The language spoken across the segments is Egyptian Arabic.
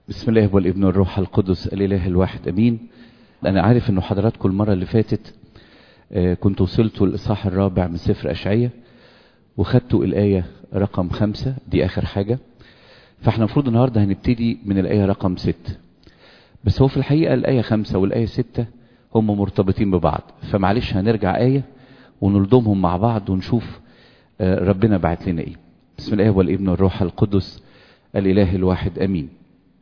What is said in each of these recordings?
بسم الله والابن والروح القدس الاله الواحد امين انا عارف انه حضراتكم المره اللي فاتت آه، كنت وصلتوا الاصحاح الرابع من سفر اشعياء وخدتوا الايه رقم خمسة دي اخر حاجه فاحنا المفروض النهارده هنبتدي من الايه رقم ستة بس هو في الحقيقه الايه خمسة والايه ستة هم مرتبطين ببعض فمعلش هنرجع ايه ونلضمهم مع بعض ونشوف آه، ربنا بعت لنا ايه بسم الله والابن والروح القدس الاله الواحد امين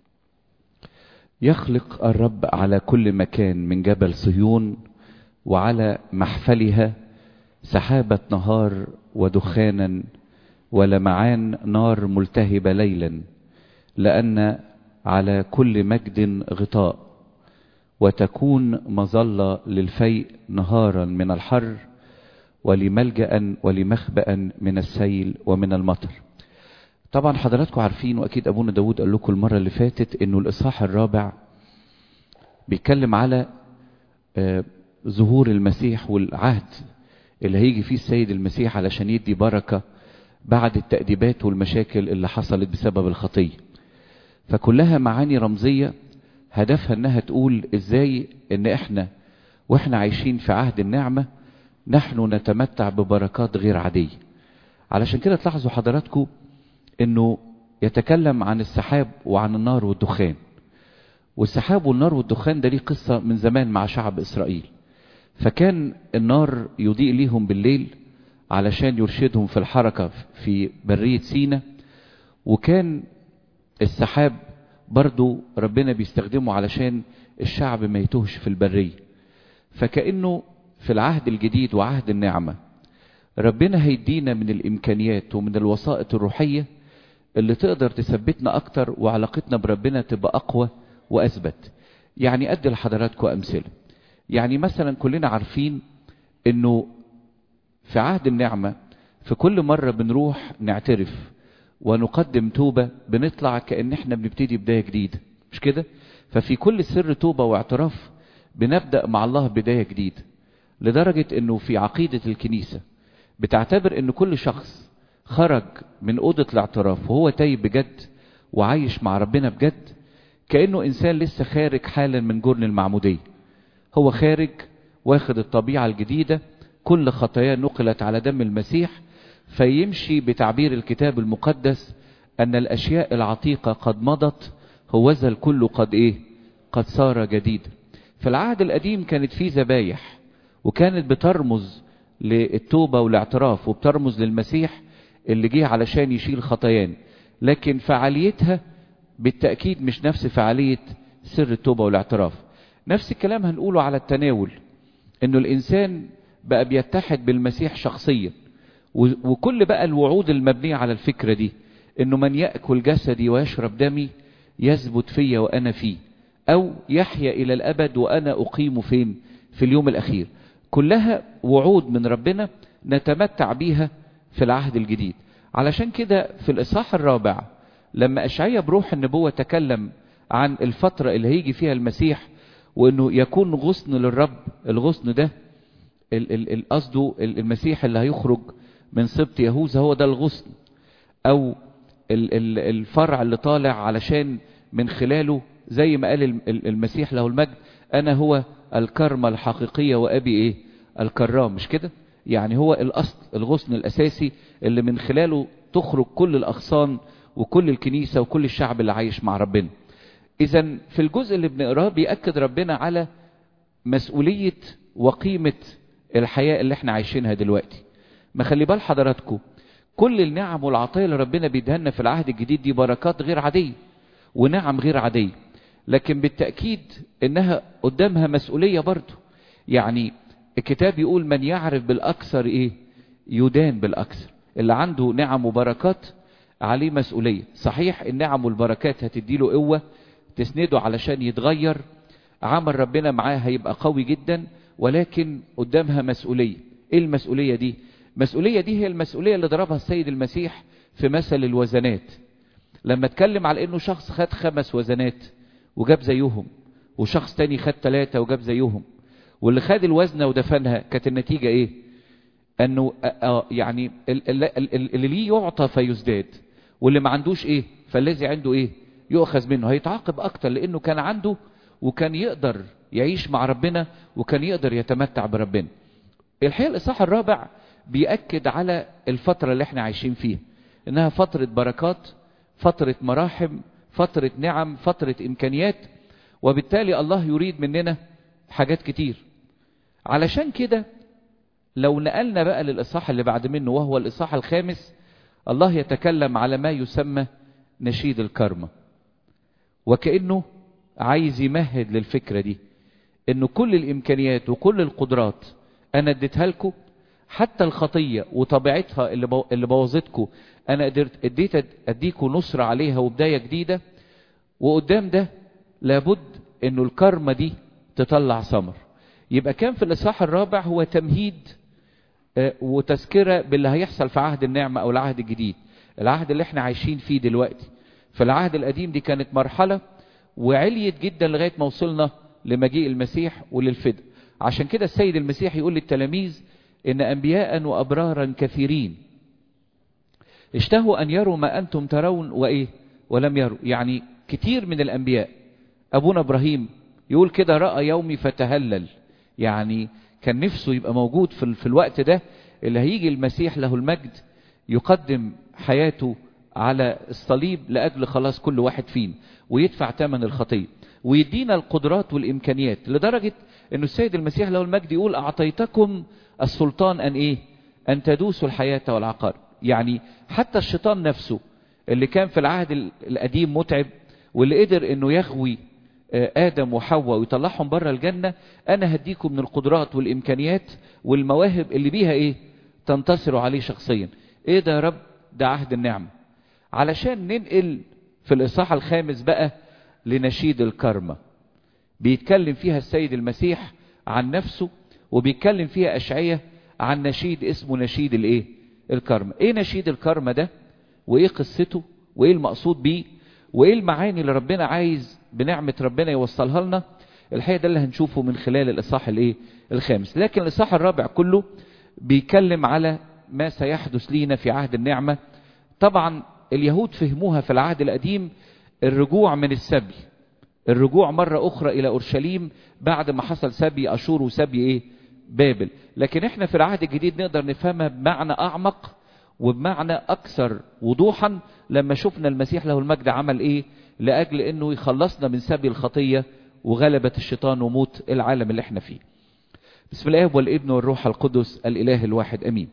يخلق الرب على كل مكان من جبل صهيون وعلى محفلها سحابة نهار ودخانا ولمعان نار ملتهبة ليلا لأن على كل مجد غطاء وتكون مظلة للفيء نهارا من الحر ولملجأ ولمخبأ من السيل ومن المطر طبعا حضراتكم عارفين واكيد ابونا داود قال لكم المره اللي فاتت انه الاصحاح الرابع بيتكلم على آه، ظهور المسيح والعهد اللي هيجي فيه السيد المسيح علشان يدي بركه بعد التأديبات والمشاكل اللي حصلت بسبب الخطيه فكلها معاني رمزيه هدفها انها تقول ازاي ان احنا واحنا عايشين في عهد النعمه نحن نتمتع ببركات غير عاديه علشان كده تلاحظوا حضراتكم انه يتكلم عن السحاب وعن النار والدخان والسحاب والنار والدخان ده ليه قصة من زمان مع شعب إسرائيل فكان النار يضيء ليهم بالليل علشان يرشدهم في الحركة في برية سينا وكان السحاب برضو ربنا بيستخدمه علشان الشعب ما يتوهش في البرية فكأنه في العهد الجديد وعهد النعمة ربنا هيدينا من الإمكانيات ومن الوسائط الروحية اللي تقدر تثبتنا أكتر وعلاقتنا بربنا تبقى أقوى وأثبت يعني أدي لحضراتكم أمثلة يعني مثلا كلنا عارفين أنه في عهد النعمة في كل مرة بنروح نعترف ونقدم توبة بنطلع كأن احنا بنبتدي بداية جديدة مش كده ففي كل سر توبة واعتراف بنبدأ مع الله بداية جديدة لدرجة انه في عقيدة الكنيسة بتعتبر ان كل شخص خرج من أوضة الاعتراف وهو تايب بجد وعايش مع ربنا بجد كأنه إنسان لسه خارج حالا من جرن المعمودية هو خارج واخد الطبيعة الجديدة كل خطاياه نقلت على دم المسيح فيمشي بتعبير الكتاب المقدس أن الأشياء العتيقة قد مضت هوذا الكل قد إيه قد صار جديدا في العهد القديم كانت فيه ذبايح وكانت بترمز للتوبة والاعتراف وبترمز للمسيح اللي جه علشان يشيل خطايان لكن فعاليتها بالتأكيد مش نفس فعالية سر التوبة والاعتراف نفس الكلام هنقوله على التناول انه الانسان بقى بيتحد بالمسيح شخصيا وكل بقى الوعود المبنية على الفكرة دي انه من يأكل جسدي ويشرب دمي يثبت فيا وانا فيه او يحيا الى الابد وانا اقيم فين في اليوم الاخير كلها وعود من ربنا نتمتع بيها في العهد الجديد علشان كده في الإصحاح الرابع لما أشعيا بروح النبوة تكلم عن الفترة اللي هيجي فيها المسيح وأنه يكون غصن للرب الغصن ده قصده المسيح اللي هيخرج من سبط يهوذا هو ده الغصن أو الفرع اللي طالع علشان من خلاله زي ما قال المسيح له المجد أنا هو الكرمة الحقيقية وأبي إيه الكرام مش كده يعني هو الأصل الغصن الأساسي اللي من خلاله تخرج كل الأغصان وكل الكنيسة وكل الشعب اللي عايش مع ربنا إذا في الجزء اللي بنقراه بيأكد ربنا على مسؤولية وقيمة الحياة اللي احنا عايشينها دلوقتي ما خلي بال حضراتكم كل النعم والعطايا اللي ربنا بيدهنا في العهد الجديد دي بركات غير عادية ونعم غير عادية لكن بالتأكيد انها قدامها مسؤولية برضه يعني الكتاب يقول من يعرف بالأكثر إيه يدان بالأكثر اللي عنده نعم وبركات عليه مسؤولية صحيح النعم والبركات هتديله قوة تسنده علشان يتغير عمل ربنا معاه هيبقى قوي جدا ولكن قدامها مسؤولية ايه المسؤولية دي المسؤولية دي هي المسؤولية اللي ضربها السيد المسيح في مثل الوزنات لما اتكلم على انه شخص خد خمس وزنات وجاب زيهم وشخص تاني خد ثلاثة وجاب زيهم واللي خد الوزنة ودفنها كانت النتيجة ايه انه آه يعني اللي ليه يعطى فيزداد واللي ما عندوش ايه فالذي عنده ايه يؤخذ منه هيتعاقب اكتر لانه كان عنده وكان يقدر يعيش مع ربنا وكان يقدر يتمتع بربنا الحقيقة الإصحاح الرابع بيأكد على الفترة اللي احنا عايشين فيها إنها فترة بركات فترة مراحم فترة نعم فترة إمكانيات وبالتالي الله يريد مننا حاجات كتير علشان كده لو نقلنا بقى للإصحاح اللي بعد منه وهو الإصحاح الخامس الله يتكلم على ما يسمى نشيد الكرمة وكأنه عايز يمهد للفكرة دي انه كل الامكانيات وكل القدرات انا اديتها لكم حتى الخطية وطبيعتها اللي بو... اللي بوظتكم انا قدرت اديت اديكم نصرة عليها وبداية جديدة وقدام ده لابد انه الكرمة دي تطلع ثمر يبقى كان في الاصحاح الرابع هو تمهيد وتذكرة باللي هيحصل في عهد النعمة او العهد الجديد العهد اللي احنا عايشين فيه دلوقتي في العهد القديم دي كانت مرحلة وعليت جدا لغاية ما وصلنا لمجيء المسيح وللفدء عشان كده السيد المسيح يقول للتلاميذ ان انبياء وابرارا كثيرين اشتهوا ان يروا ما انتم ترون وايه ولم يروا يعني كتير من الانبياء ابونا ابراهيم يقول كده راى يومي فتهلل يعني كان نفسه يبقى موجود في, في الوقت ده اللي هيجي المسيح له المجد يقدم حياته على الصليب لاجل خلاص كل واحد فينا ويدفع ثمن الخطيه ويدينا القدرات والامكانيات لدرجه انه السيد المسيح له المجد يقول اعطيتكم السلطان ان ايه ان تدوسوا الحياه والعقار يعني حتى الشيطان نفسه اللي كان في العهد القديم متعب واللي قدر انه يغوي ادم وحواء ويطلعهم بره الجنه انا هديكم من القدرات والامكانيات والمواهب اللي بيها ايه تنتصروا عليه شخصيا ايه ده يا رب ده عهد النعمه علشان ننقل في الاصحاح الخامس بقى لنشيد الكرمة بيتكلم فيها السيد المسيح عن نفسه وبيتكلم فيها أشعية عن نشيد اسمه نشيد الايه الكرمة ايه نشيد الكرمة ده وايه قصته وايه المقصود بيه وايه المعاني اللي ربنا عايز بنعمة ربنا يوصلها لنا الحقيقة ده اللي هنشوفه من خلال الإصحاح الايه الخامس لكن الإصحاح الرابع كله بيتكلم على ما سيحدث لينا في عهد النعمة طبعا اليهود فهموها في العهد القديم الرجوع من السبي الرجوع مرة أخرى إلى أورشليم بعد ما حصل سبي أشور وسبي إيه بابل لكن إحنا في العهد الجديد نقدر نفهمها بمعنى أعمق وبمعنى أكثر وضوحا لما شفنا المسيح له المجد عمل إيه لأجل أنه يخلصنا من سبي الخطية وغلبة الشيطان وموت العالم اللي احنا فيه بسم الله والابن والروح القدس الإله الواحد أمين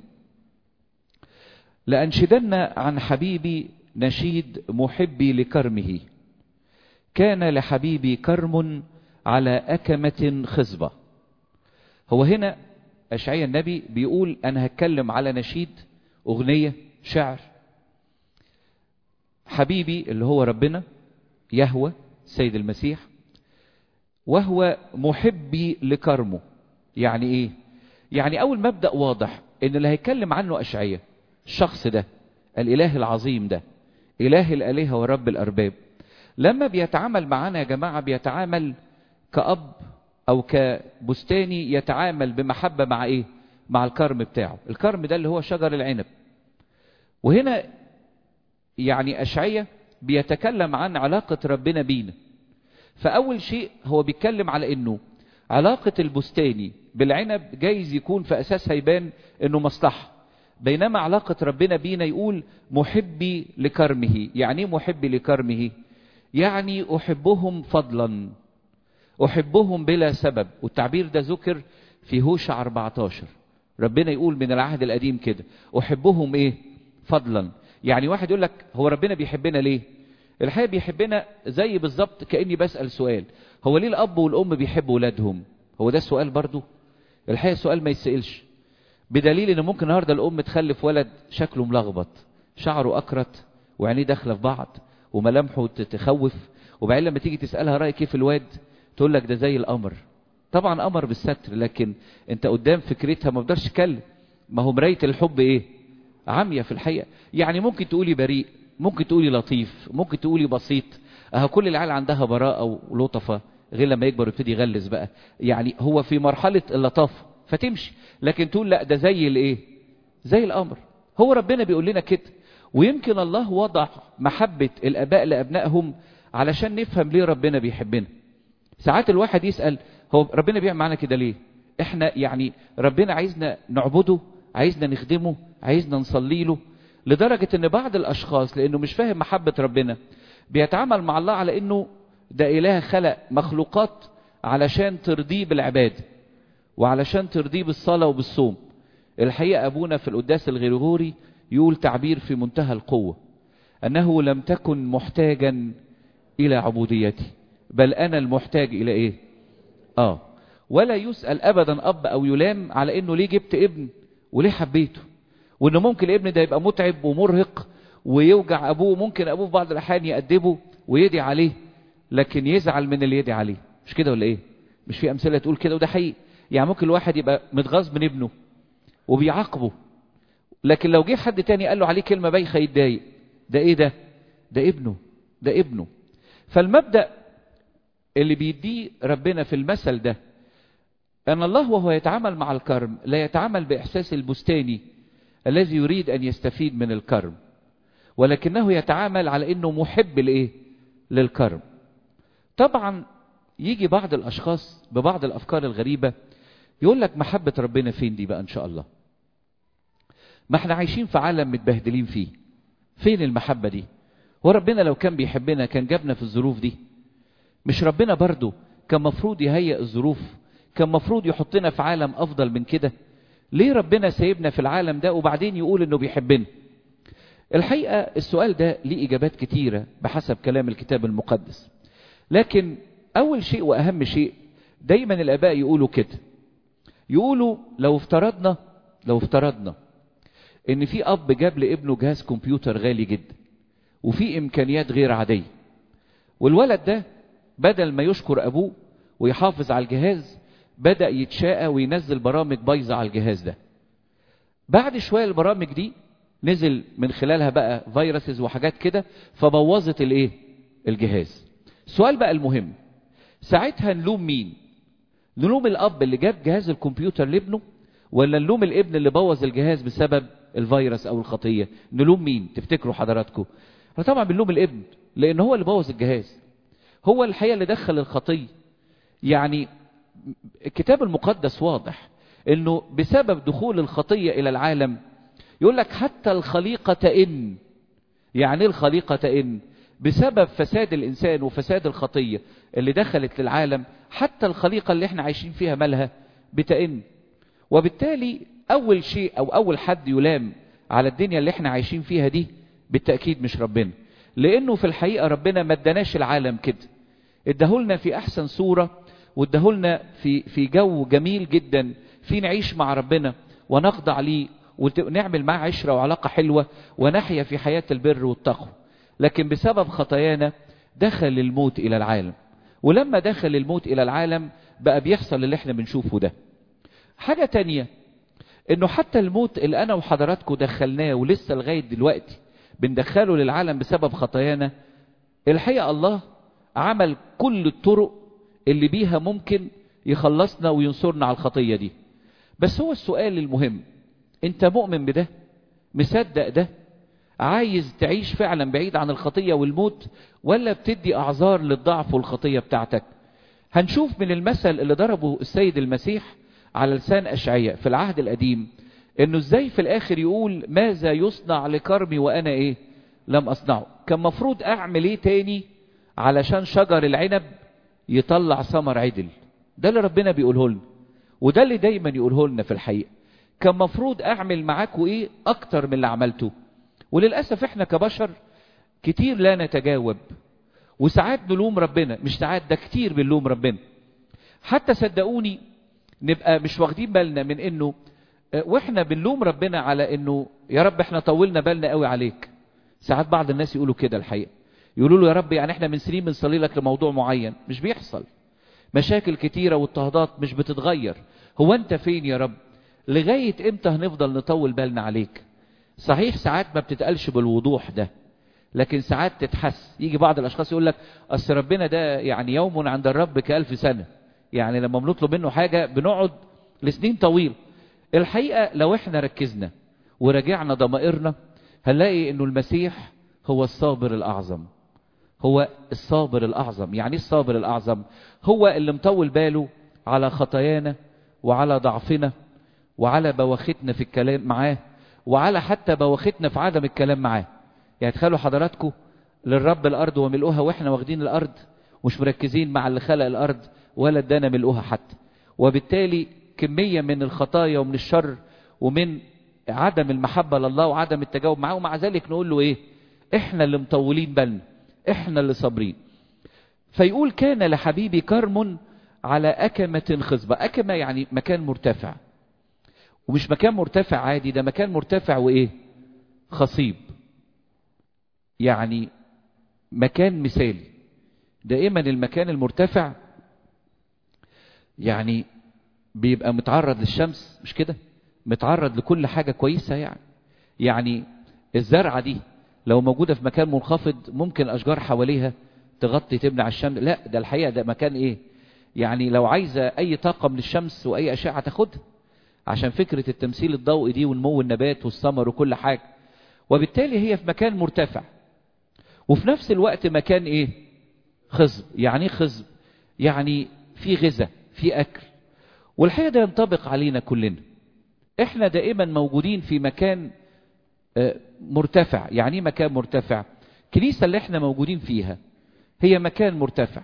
لأنشدن عن حبيبي نشيد محبي لكرمه كان لحبيبي كرم على أكمة خصبة هو هنا أشعيا النبي بيقول أنا هتكلم على نشيد أغنية شعر حبيبي اللي هو ربنا يهوى سيد المسيح وهو محبي لكرمه يعني ايه يعني اول مبدأ واضح ان اللي هيتكلم عنه اشعياء الشخص ده الاله العظيم ده اله الالهة ورب الارباب لما بيتعامل معانا يا جماعة بيتعامل كأب او كبستاني يتعامل بمحبة مع ايه مع الكرم بتاعه الكرم ده اللي هو شجر العنب وهنا يعني أشعية بيتكلم عن علاقة ربنا بينا فأول شيء هو بيتكلم على أنه علاقة البستاني بالعنب جايز يكون في أساسها يبان أنه مصلحة بينما علاقة ربنا بينا يقول محبي لكرمه يعني ايه محبي لكرمه يعني أحبهم فضلا أحبهم بلا سبب والتعبير ده ذكر في هوشع 14 ربنا يقول من العهد القديم كده أحبهم إيه فضلا يعني واحد يقول لك هو ربنا بيحبنا ليه الحقيقة بيحبنا زي بالظبط كأني بسأل سؤال هو ليه الأب والأم بيحبوا ولادهم هو ده السؤال برضو الحقيقة سؤال ما يتسألش بدليل ان ممكن النهارده الام تخلف ولد شكله ملخبط شعره اكرت وعينيه داخله في بعض وملامحه تخوف وبعدين لما تيجي تسالها رايك ايه في الواد تقول لك ده زي القمر طبعا قمر بالستر لكن انت قدام فكرتها ما بقدرش تتكلم ما هو مرايه الحب ايه عاميه في الحقيقه يعني ممكن تقولي بريء ممكن تقولي لطيف ممكن تقولي بسيط اهو كل العيال عندها براءه ولطفه غير لما يكبر ويبتدي يغلس بقى يعني هو في مرحله اللطافه فتمشي لكن تقول لا ده زي الايه زي الامر هو ربنا بيقول لنا كده ويمكن الله وضع محبة الاباء لابنائهم علشان نفهم ليه ربنا بيحبنا ساعات الواحد يسأل هو ربنا بيعمل معانا كده ليه احنا يعني ربنا عايزنا نعبده عايزنا نخدمه عايزنا نصلي له لدرجة ان بعض الاشخاص لانه مش فاهم محبة ربنا بيتعامل مع الله على انه ده اله خلق مخلوقات علشان ترضيه بالعبادة وعلشان ترضيه بالصلاة وبالصوم الحقيقة ابونا في القداس الغريغوري يقول تعبير في منتهى القوة انه لم تكن محتاجا الى عبوديتي بل انا المحتاج الى ايه اه ولا يسأل ابدا اب او يلام على انه ليه جبت ابن وليه حبيته وانه ممكن الابن ده يبقى متعب ومرهق ويوجع ابوه ممكن ابوه في بعض الاحيان يأدبه ويدعي عليه لكن يزعل من اللي يدعي عليه مش كده ولا ايه مش في امثله تقول كده وده حقيقي يعني ممكن الواحد يبقى متغاظ من ابنه وبيعاقبه لكن لو جه حد تاني قال له عليه كلمه بايخه يتضايق ده ايه ده ده ابنه ده ابنه فالمبدا اللي بيديه ربنا في المثل ده ان الله وهو يتعامل مع الكرم لا يتعامل باحساس البستاني الذي يريد ان يستفيد من الكرم ولكنه يتعامل على انه محب لايه للكرم طبعا يجي بعض الاشخاص ببعض الافكار الغريبه يقول لك محبه ربنا فين دي بقى ان شاء الله ما احنا عايشين في عالم متبهدلين فيه فين المحبه دي وربنا لو كان بيحبنا كان جابنا في الظروف دي مش ربنا برضو كان مفروض يهيئ الظروف كان مفروض يحطنا في عالم افضل من كده ليه ربنا سايبنا في العالم ده وبعدين يقول انه بيحبنا الحقيقة السؤال ده ليه اجابات كتيرة بحسب كلام الكتاب المقدس لكن اول شيء واهم شيء دايما الاباء يقولوا كده يقولوا لو افترضنا لو افترضنا ان في اب جاب لابنه جهاز كمبيوتر غالي جدا وفي امكانيات غير عادية والولد ده بدل ما يشكر ابوه ويحافظ على الجهاز بدأ يتشاقى وينزل برامج بايظة على الجهاز ده بعد شوية البرامج دي نزل من خلالها بقى فيروسز وحاجات كده فبوظت الايه الجهاز السؤال بقى المهم ساعتها نلوم مين نلوم الاب اللي جاب جهاز الكمبيوتر لابنه ولا نلوم الابن اللي بوظ الجهاز بسبب الفيروس او الخطيه نلوم مين تفتكروا حضراتكم طبعا بنلوم الابن لان هو اللي بوظ الجهاز هو الحقيقه اللي دخل الخطيه يعني الكتاب المقدس واضح انه بسبب دخول الخطيه الى العالم يقول لك حتى الخليقه تئن يعني ايه الخليقه تئن بسبب فساد الانسان وفساد الخطيه اللي دخلت للعالم حتى الخليقه اللي احنا عايشين فيها مالها بتئن وبالتالي اول شيء او اول حد يلام على الدنيا اللي احنا عايشين فيها دي بالتاكيد مش ربنا لانه في الحقيقه ربنا ما اداناش العالم كده اداهولنا في احسن صوره واداهولنا في في جو جميل جدا في نعيش مع ربنا ونخضع ليه ونعمل معاه عشره وعلاقه حلوه ونحيا في حياه البر والتقوى لكن بسبب خطايانا دخل الموت الى العالم ولما دخل الموت الى العالم بقى بيحصل اللي احنا بنشوفه ده حاجه تانية انه حتى الموت اللي انا وحضراتكم دخلناه ولسه لغايه دلوقتي بندخله للعالم بسبب خطايانا الحقيقه الله عمل كل الطرق اللي بيها ممكن يخلصنا وينصرنا على الخطيه دي بس هو السؤال المهم انت مؤمن بده مصدق ده عايز تعيش فعلا بعيد عن الخطيه والموت ولا بتدي اعذار للضعف والخطيه بتاعتك هنشوف من المثل اللي ضربه السيد المسيح على لسان اشعياء في العهد القديم انه ازاي في الاخر يقول ماذا يصنع لكرمي وانا ايه لم اصنعه كان مفروض اعمل ايه تاني علشان شجر العنب يطلع ثمر عدل ده اللي ربنا بيقوله لنا وده اللي دايما يقوله لنا في الحقيقه كان مفروض اعمل معاكوا ايه اكتر من اللي عملته وللاسف احنا كبشر كتير لا نتجاوب وساعات نلوم ربنا مش ساعات ده كتير بنلوم ربنا حتى صدقوني نبقى مش واخدين بالنا من انه واحنا بنلوم ربنا على انه يا رب احنا طولنا بالنا قوي عليك ساعات بعض الناس يقولوا كده الحقيقه يقولوا له يا رب يعني احنا من سنين بنصلي لك لموضوع معين مش بيحصل مشاكل كتيره واضطهادات مش بتتغير هو انت فين يا رب لغايه امتى هنفضل نطول بالنا عليك صحيح ساعات ما بتتقالش بالوضوح ده لكن ساعات تتحس يجي بعض الاشخاص يقول لك اصل ربنا ده يعني يوم عند الرب كالف سنه يعني لما بنطلب منه حاجه بنقعد لسنين طويل الحقيقه لو احنا ركزنا وراجعنا ضمائرنا هنلاقي انه المسيح هو الصابر الاعظم هو الصابر الأعظم يعني الصابر الأعظم هو اللي مطول باله على خطايانا وعلى ضعفنا وعلى بواختنا في الكلام معاه وعلى حتى بواختنا في عدم الكلام معاه يعني تخيلوا حضراتكم للرب الأرض وملؤها وإحنا واخدين الأرض مش مركزين مع اللي خلق الأرض ولا ادانا ملؤها حتى وبالتالي كمية من الخطايا ومن الشر ومن عدم المحبة لله وعدم التجاوب معاه ومع ذلك نقول له ايه احنا اللي مطولين بالنا احنا اللي صابرين فيقول كان لحبيبي كرم على أكمة خصبة أكمة يعني مكان مرتفع ومش مكان مرتفع عادي ده مكان مرتفع وإيه خصيب يعني مكان مثالي دائما المكان المرتفع يعني بيبقى متعرض للشمس مش كده متعرض لكل حاجة كويسة يعني يعني الزرعة دي لو موجودة في مكان منخفض ممكن أشجار حواليها تغطي تمنع الشمس لا ده الحقيقة ده مكان إيه يعني لو عايزة أي طاقة من الشمس وأي أشعة تاخدها عشان فكرة التمثيل الضوئي دي ونمو النبات والثمر وكل حاجة وبالتالي هي في مكان مرتفع وفي نفس الوقت مكان إيه خصب يعني ايه خصب يعني في غذاء في أكل والحقيقة ده ينطبق علينا كلنا احنا دائما موجودين في مكان مرتفع يعني ايه مكان مرتفع الكنيسة اللي احنا موجودين فيها هي مكان مرتفع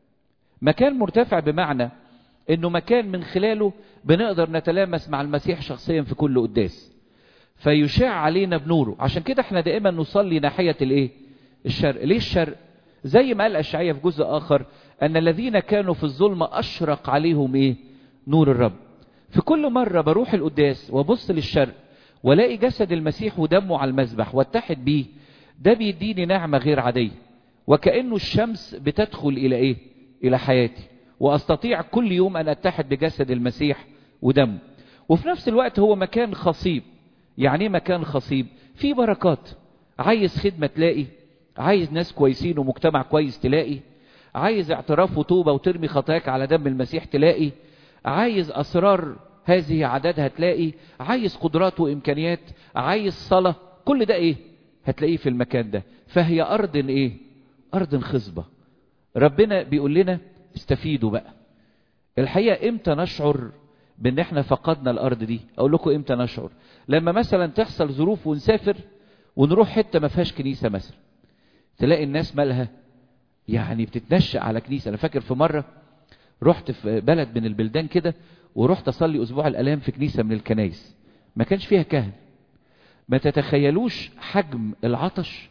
مكان مرتفع بمعنى انه مكان من خلاله بنقدر نتلامس مع المسيح شخصيا في كل قداس فيشع علينا بنوره عشان كده احنا دائما نصلي ناحية الايه الشرق ليه الشرق زي ما قال اشعياء في جزء اخر ان الذين كانوا في الظلمة اشرق عليهم ايه نور الرب في كل مرة بروح القداس وابص للشرق والاقي جسد المسيح ودمه على المذبح واتحد بيه ده بيديني نعمة غير عادية وكأنه الشمس بتدخل إلى إيه؟ إلى حياتي وأستطيع كل يوم أن أتحد بجسد المسيح ودمه وفي نفس الوقت هو مكان خصيب يعني مكان خصيب فيه بركات عايز خدمة تلاقي عايز ناس كويسين ومجتمع كويس تلاقي عايز اعتراف وتوبة وترمي خطاياك على دم المسيح تلاقي عايز أسرار هذه عددها تلاقي عايز قدرات وإمكانيات عايز صلاة كل ده إيه هتلاقيه في المكان ده فهي أرض إيه أرض خصبة ربنا بيقول لنا استفيدوا بقى الحقيقة إمتى نشعر بأن احنا فقدنا الأرض دي أقول لكم إمتى نشعر لما مثلا تحصل ظروف ونسافر ونروح حتة ما فيهاش كنيسة مثلا تلاقي الناس مالها يعني بتتنشأ على كنيسة أنا فاكر في مرة رحت في بلد من البلدان كده ورحت أصلي أسبوع الألام في كنيسة من الكنايس ما كانش فيها كهن ما تتخيلوش حجم العطش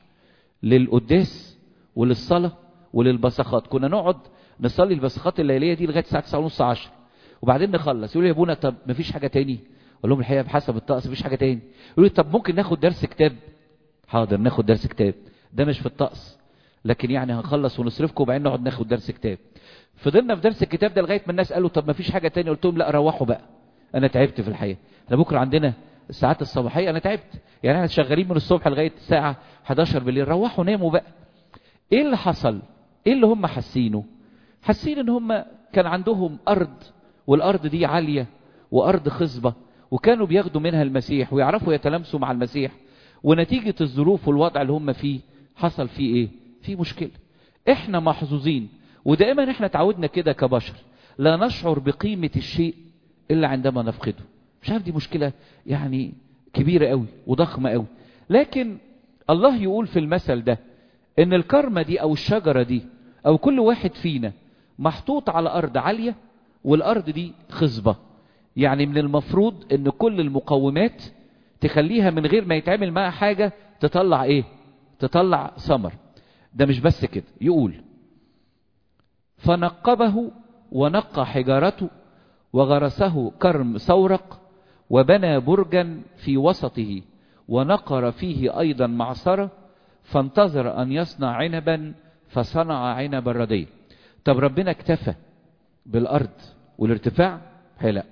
للقداس وللصلاة وللبصخات كنا نقعد نصلي البصخات الليلية دي لغاية الساعة 9 ونص 10 وبعدين نخلص يقولوا يا ابونا طب ما فيش حاجة تاني اقول لهم الحقيقة بحسب الطقس مفيش حاجة تاني يقولوا لي طب ممكن ناخد درس كتاب حاضر ناخد درس كتاب ده مش في الطقس لكن يعني هنخلص ونصرفكم وبعدين نقعد ناخد درس كتاب فضلنا في درس الكتاب ده لغايه ما الناس قالوا طب ما فيش حاجه تانية قلت لهم لا روحوا بقى انا تعبت في الحقيقه احنا بكره عندنا الساعات الصباحيه انا تعبت يعني احنا شغالين من الصبح لغايه الساعه 11 بالليل روحوا ناموا بقى ايه اللي حصل ايه اللي هم حاسينه حاسين ان هم كان عندهم ارض والارض دي عاليه وارض خصبه وكانوا بياخدوا منها المسيح ويعرفوا يتلامسوا مع المسيح ونتيجه الظروف والوضع اللي هم فيه حصل فيه ايه في مشكله احنا محظوظين ودائما احنا تعودنا كده كبشر لا نشعر بقيمة الشيء إلا عندما نفقده مش عارف دي مشكلة يعني كبيرة قوي وضخمة قوي لكن الله يقول في المثل ده ان الكرمة دي او الشجرة دي او كل واحد فينا محطوط على ارض عالية والارض دي خصبة يعني من المفروض ان كل المقومات تخليها من غير ما يتعمل معها حاجة تطلع ايه تطلع ثمر ده مش بس كده يقول فنقبه ونقى حجارته وغرسه كرم سورق وبنى برجا في وسطه ونقر فيه أيضا معصرة فانتظر أن يصنع عنبا فصنع عنب الردي طب ربنا اكتفى بالأرض والارتفاع لا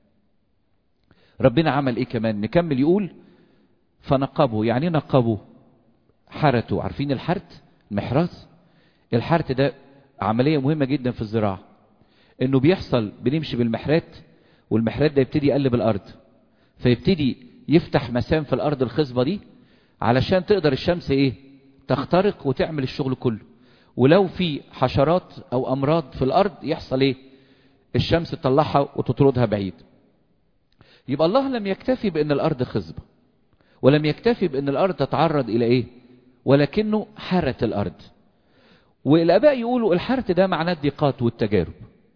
ربنا عمل ايه كمان نكمل يقول فنقبه يعني نقبه حرته عارفين الحرت المحراث الحرت ده عملية مهمة جدا في الزراعة انه بيحصل بنمشي بالمحرات والمحرات ده يبتدي يقلب الارض فيبتدي يفتح مسام في الارض الخصبة دي علشان تقدر الشمس ايه تخترق وتعمل الشغل كله ولو في حشرات او امراض في الارض يحصل ايه الشمس تطلعها وتطردها بعيد يبقى الله لم يكتفي بان الارض خصبه ولم يكتفي بان الارض تتعرض الى ايه ولكنه حرت الارض والاباء يقولوا الحرت ده معناه الضيقات والتجارب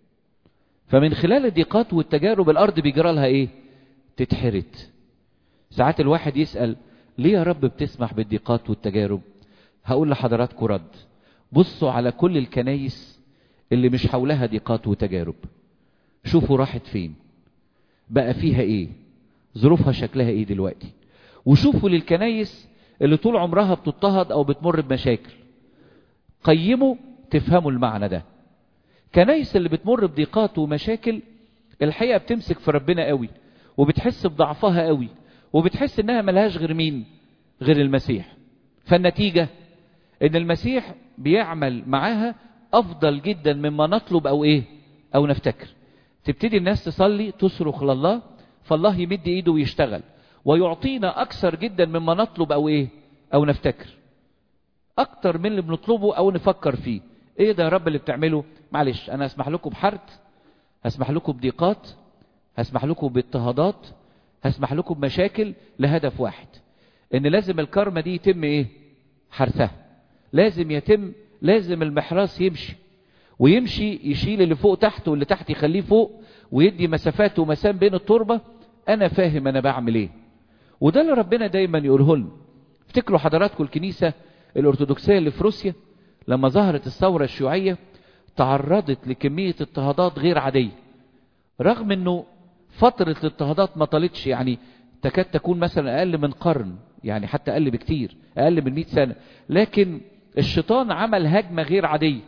فمن خلال الضيقات والتجارب الارض بيجرى لها ايه تتحرت ساعات الواحد يسال ليه يا رب بتسمح بالضيقات والتجارب هقول لحضراتكم رد بصوا على كل الكنايس اللي مش حولها ضيقات وتجارب شوفوا راحت فين بقى فيها ايه ظروفها شكلها ايه دلوقتي وشوفوا للكنايس اللي طول عمرها بتضطهد او بتمر بمشاكل قيموا تفهموا المعنى ده كنايس اللي بتمر بضيقات ومشاكل الحقيقه بتمسك في ربنا قوي وبتحس بضعفها قوي وبتحس انها ملهاش غير مين غير المسيح فالنتيجه ان المسيح بيعمل معاها افضل جدا مما نطلب او ايه او نفتكر تبتدي الناس تصلي تصرخ لله فالله يمد ايده ويشتغل ويعطينا اكثر جدا مما نطلب او ايه او نفتكر اكتر من اللي بنطلبه او نفكر فيه ايه ده يا رب اللي بتعمله معلش انا اسمح لكم بحرت هسمح لكم بضيقات هسمح لكم باضطهادات هسمح لكم بمشاكل لهدف واحد ان لازم الكرمة دي يتم ايه حرثها لازم يتم لازم المحراس يمشي ويمشي يشيل اللي فوق تحت واللي تحت يخليه فوق ويدي مسافات ومسام بين التربة انا فاهم انا بعمل ايه وده اللي ربنا دايما يقوله لنا افتكروا حضراتكم الكنيسة الارثوذكسية اللي في روسيا لما ظهرت الثورة الشيوعية تعرضت لكمية اضطهادات غير عادية رغم انه فترة الاضطهادات ما طالتش يعني تكاد تكون مثلا اقل من قرن يعني حتى اقل بكتير اقل من 100 سنة لكن الشيطان عمل هجمة غير عادية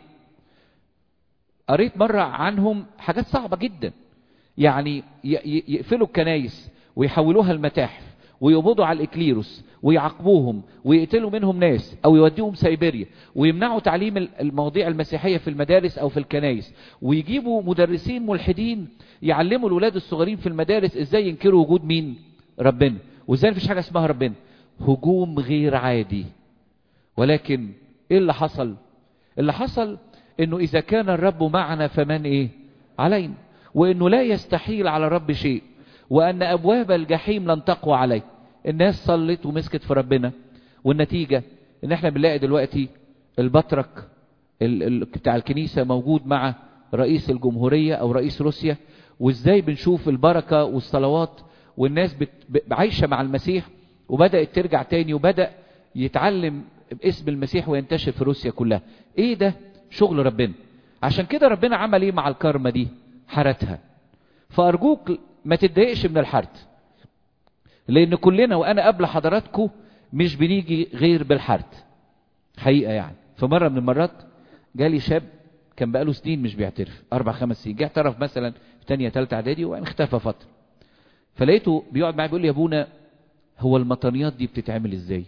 قريت مرة عنهم حاجات صعبة جدا يعني يقفلوا الكنايس ويحولوها المتاحف ويقبضوا على الإكليروس ويعاقبوهم ويقتلوا منهم ناس أو يوديهم سيبيريا ويمنعوا تعليم المواضيع المسيحية في المدارس أو في الكنايس ويجيبوا مدرسين ملحدين يعلموا الولاد الصغيرين في المدارس إزاي ينكروا وجود مين ربنا وإزاي مفيش حاجة اسمها ربنا هجوم غير عادي ولكن إيه اللي حصل اللي حصل إنه إذا كان الرب معنا فمن إيه علينا وإنه لا يستحيل على الرب شيء وأن أبواب الجحيم لن تقوى عليه الناس صلت ومسكت في ربنا والنتيجة ان احنا بنلاقي دلوقتي البطرك ال ال بتاع الكنيسة موجود مع رئيس الجمهورية او رئيس روسيا وازاي بنشوف البركة والصلوات والناس بت... عايشة مع المسيح وبدأت ترجع تاني وبدأ يتعلم باسم المسيح وينتشر في روسيا كلها ايه ده شغل ربنا عشان كده ربنا عمل ايه مع الكرمة دي حرتها فارجوك ما تتضايقش من الحرت لان كلنا وانا قبل حضراتكم مش بنيجي غير بالحرت حقيقه يعني في مره من المرات جالي شاب كان بقاله سنين مش بيعترف اربع خمس سنين جه اعترف مثلا في ثانيه ثالثه اعدادي وبعدين اختفى فتره فلقيته بيقعد معايا بيقول لي يا ابونا هو المطانيات دي بتتعمل ازاي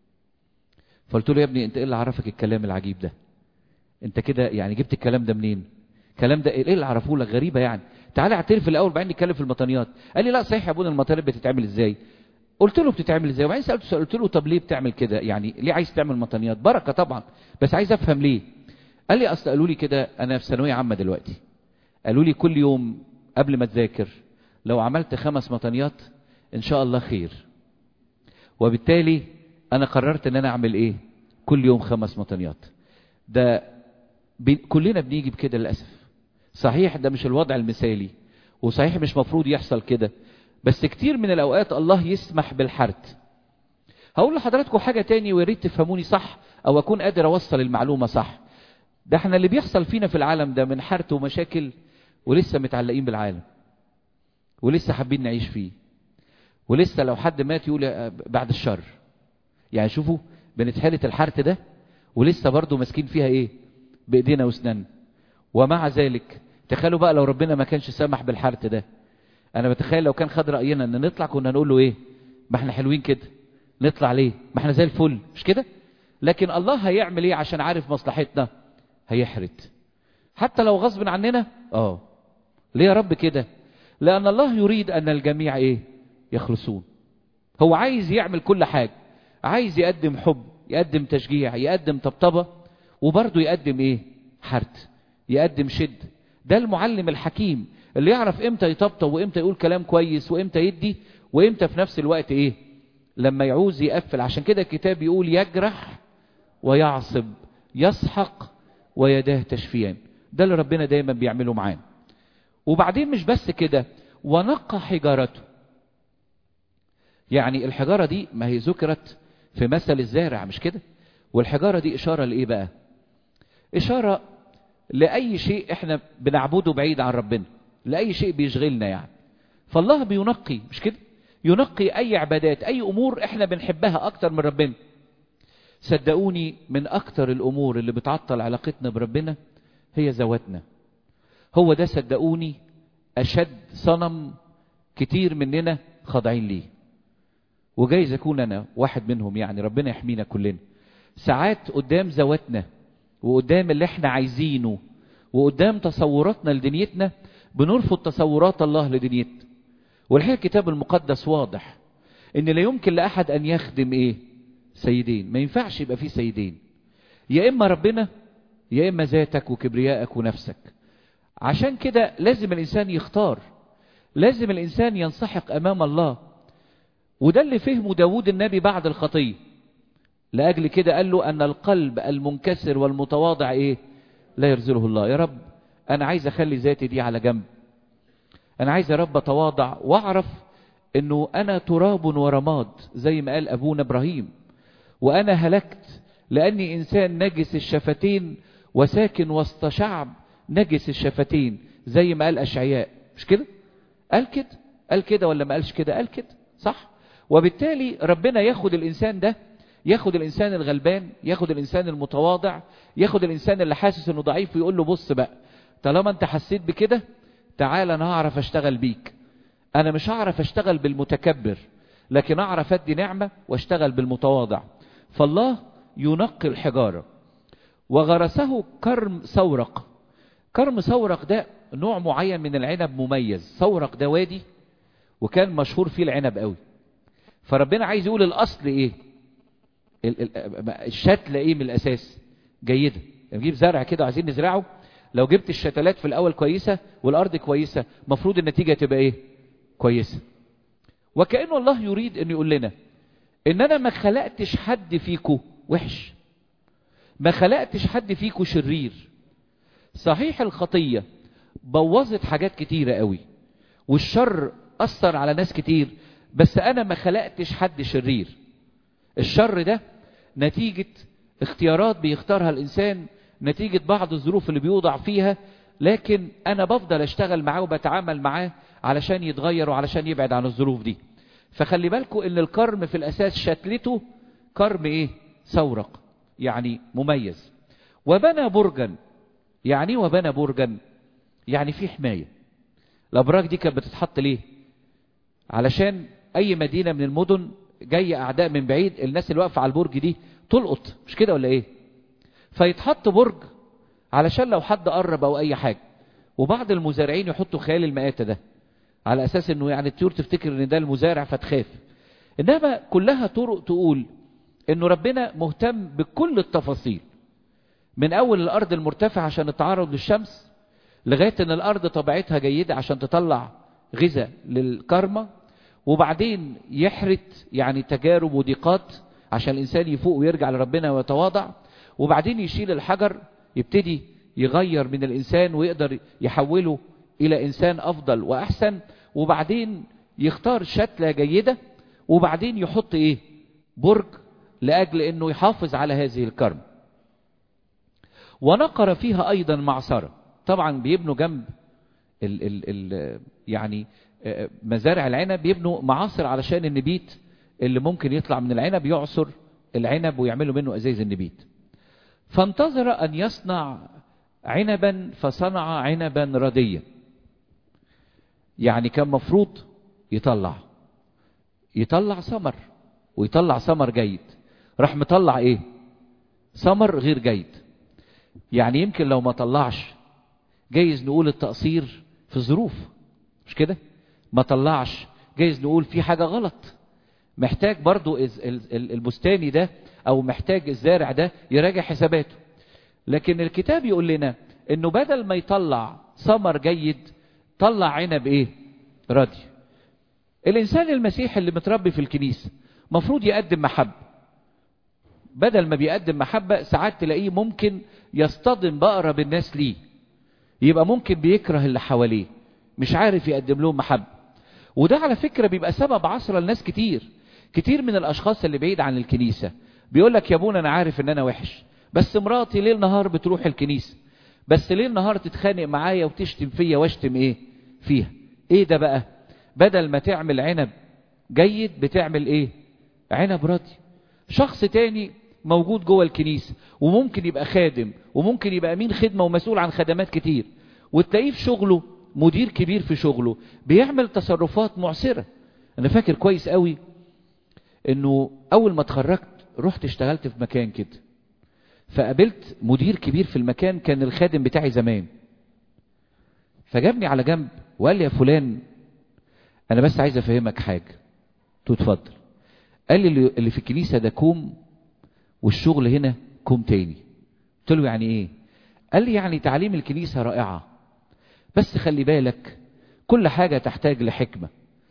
فقلت له يا ابني انت ايه اللي عرفك الكلام العجيب ده انت كده يعني جبت الكلام ده منين الكلام ده ايه اللي عرفه لك غريبه يعني تعالى اعترف الاول بعدين نتكلم في المطانيات قال لي لا صحيح يا ابونا المطانيات بتتعمل ازاي قلت له بتتعمل ازاي وبعدين سالته سؤال قلت له طب ليه بتعمل كده يعني ليه عايز تعمل مطانيات بركه طبعا بس عايز افهم ليه قال لي اصل قالوا لي كده انا في ثانويه عامه دلوقتي قالوا لي كل يوم قبل ما تذاكر لو عملت خمس مطانيات ان شاء الله خير وبالتالي انا قررت ان انا اعمل ايه كل يوم خمس مطانيات ده بي كلنا بنيجي بكده للاسف صحيح ده مش الوضع المثالي وصحيح مش مفروض يحصل كده بس كتير من الاوقات الله يسمح بالحرت هقول لحضراتكم حاجة تاني وياريت تفهموني صح او اكون قادر اوصل المعلومة صح ده احنا اللي بيحصل فينا في العالم ده من حرت ومشاكل ولسه متعلقين بالعالم ولسه حابين نعيش فيه ولسه لو حد مات يقول بعد الشر يعني شوفوا بنتحلت الحرت ده ولسه برضه ماسكين فيها ايه بايدينا واسناننا ومع ذلك تخيلوا بقى لو ربنا ما كانش سمح بالحرت ده انا بتخيل لو كان خد راينا ان نطلع كنا نقول له ايه ما احنا حلوين كده نطلع ليه ما احنا زي الفل مش كده لكن الله هيعمل ايه عشان عارف مصلحتنا هيحرت حتى لو غصب عننا اه ليه يا رب كده لان الله يريد ان الجميع ايه يخلصون هو عايز يعمل كل حاجه عايز يقدم حب يقدم تشجيع يقدم طبطبه وبرضه يقدم ايه حرت يقدم شد ده المعلم الحكيم اللي يعرف امتى يطبطب وامتى يقول كلام كويس وامتى يدي وامتى في نفس الوقت ايه لما يعوز يقفل عشان كده الكتاب يقول يجرح ويعصب يسحق ويداه تشفيان ده اللي ربنا دايما بيعمله معانا وبعدين مش بس كده ونقى حجارته يعني الحجارة دي ما هي ذكرت في مثل الزارع مش كده والحجارة دي إشارة لإيه بقى إشارة لأي شيء إحنا بنعبده بعيد عن ربنا لأي شيء بيشغلنا يعني فالله بينقي مش كده ينقي أي عبادات أي أمور إحنا بنحبها أكتر من ربنا صدقوني من أكتر الأمور اللي بتعطل علاقتنا بربنا هي ذواتنا هو ده صدقوني أشد صنم كتير مننا خاضعين ليه وجايز أكون أنا واحد منهم يعني ربنا يحمينا كلنا ساعات قدام ذواتنا وقدام اللي احنا عايزينه وقدام تصوراتنا لدنيتنا بنرفض تصورات الله لدنيتنا والحقيقة الكتاب المقدس واضح ان لا يمكن لأحد ان يخدم ايه سيدين ما ينفعش يبقى فيه سيدين يا اما ربنا يا اما ذاتك وكبريائك ونفسك عشان كده لازم الانسان يختار لازم الانسان ينسحق امام الله وده اللي فهمه داود النبي بعد الخطيه لأجل كده قال له أن القلب المنكسر والمتواضع إيه لا يرزله الله يا رب أنا عايز أخلي ذاتي دي على جنب أنا عايز يا رب أتواضع وأعرف أنه أنا تراب ورماد زي ما قال أبونا إبراهيم وأنا هلكت لأني إنسان نجس الشفتين وساكن وسط شعب نجس الشفتين زي ما قال أشعياء مش كده قال كده قال كده ولا ما قالش كده قال كده صح وبالتالي ربنا ياخد الإنسان ده ياخد الإنسان الغلبان ياخد الإنسان المتواضع ياخد الإنسان اللي حاسس إنه ضعيف ويقول له بص بقى طالما أنت حسيت بكده تعال أنا هعرف أشتغل بيك أنا مش هعرف أشتغل بالمتكبر لكن أعرف أدي نعمة وأشتغل بالمتواضع فالله ينقي الحجارة وغرسه كرم سورق كرم سورق ده نوع معين من العنب مميز سورق ده وادي وكان مشهور فيه العنب قوي فربنا عايز يقول الأصل إيه الشتلة ايه من الاساس جيدة نجيب زرع كده عايزين نزرعه لو جبت الشتلات في الاول كويسة والارض كويسة مفروض النتيجة تبقى ايه كويسة وكأنه الله يريد ان يقول لنا ان انا ما خلقتش حد فيكو وحش ما خلقتش حد فيكو شرير صحيح الخطية بوظت حاجات كتيرة قوي والشر اثر على ناس كتير بس انا ما خلقتش حد شرير الشر ده نتيجة اختيارات بيختارها الإنسان نتيجة بعض الظروف اللي بيوضع فيها لكن أنا بفضل أشتغل معاه وبتعامل معاه علشان يتغير وعلشان يبعد عن الظروف دي فخلي بالكم إن الكرم في الأساس شكلته كرم إيه؟ سورق يعني مميز وبنى برجا يعني ايه وبنى برجا يعني في حماية الأبراج دي كانت بتتحط ليه علشان أي مدينة من المدن جاي اعداء من بعيد الناس اللي واقفه على البرج دي تلقط مش كده ولا ايه فيتحط برج علشان لو حد قرب او اي حاجه وبعض المزارعين يحطوا خيال المآتة ده على اساس انه يعني الطيور تفتكر ان ده المزارع فتخاف انما كلها طرق تقول انه ربنا مهتم بكل التفاصيل من اول الارض المرتفعه عشان التعرض للشمس لغايه ان الارض طبيعتها جيده عشان تطلع غذاء للكرمه وبعدين يحرت يعني تجارب وضيقات عشان الإنسان يفوق ويرجع لربنا ويتواضع وبعدين يشيل الحجر يبتدي يغير من الإنسان ويقدر يحوله إلى إنسان أفضل وأحسن وبعدين يختار شتلة جيدة وبعدين يحط إيه برج لأجل أنه يحافظ على هذه الكرم ونقر فيها أيضا معصرة طبعا بيبنوا جنب ال ال ال يعني مزارع العنب بيبنوا معاصر علشان النبيت اللي ممكن يطلع من العنب يعصر العنب ويعملوا منه ازايز النبيت فانتظر ان يصنع عنبا فصنع عنبا رديا يعني كان مفروض يطلع يطلع ثمر ويطلع ثمر جيد راح مطلع ايه ثمر غير جيد يعني يمكن لو ما طلعش جايز نقول التقصير في الظروف مش كده ما طلعش جايز نقول في حاجة غلط محتاج برضو البستاني ده او محتاج الزارع ده يراجع حساباته لكن الكتاب يقول لنا انه بدل ما يطلع ثمر جيد طلع عنب ايه ردي الانسان المسيحي اللي متربي في الكنيسة مفروض يقدم محبة بدل ما بيقدم محبة ساعات تلاقيه ممكن يصطدم بأقرب الناس ليه يبقى ممكن بيكره اللي حواليه مش عارف يقدم لهم محبة وده على فكرة بيبقى سبب عصرة لناس كتير كتير من الأشخاص اللي بعيد عن الكنيسة بيقول لك يا ابونا أنا عارف إن أنا وحش بس مراتي ليل نهار بتروح الكنيسة بس ليل نهار تتخانق معايا وتشتم فيا واشتم ايه فيها ايه ده بقى بدل ما تعمل عنب جيد بتعمل ايه عنب راضي شخص تاني موجود جوه الكنيسة وممكن يبقى خادم وممكن يبقى امين خدمة ومسؤول عن خدمات كتير وتلاقيه في شغله مدير كبير في شغله بيعمل تصرفات معسرة انا فاكر كويس قوي انه اول ما اتخرجت رحت اشتغلت في مكان كده فقابلت مدير كبير في المكان كان الخادم بتاعي زمان فجابني على جنب وقال لي يا فلان انا بس عايز افهمك حاجه قلت اتفضل قال لي اللي في الكنيسه ده كوم والشغل هنا كوم تاني قلت له يعني ايه قال لي يعني تعليم الكنيسه رائعه بس خلي بالك كل حاجه تحتاج لحكمه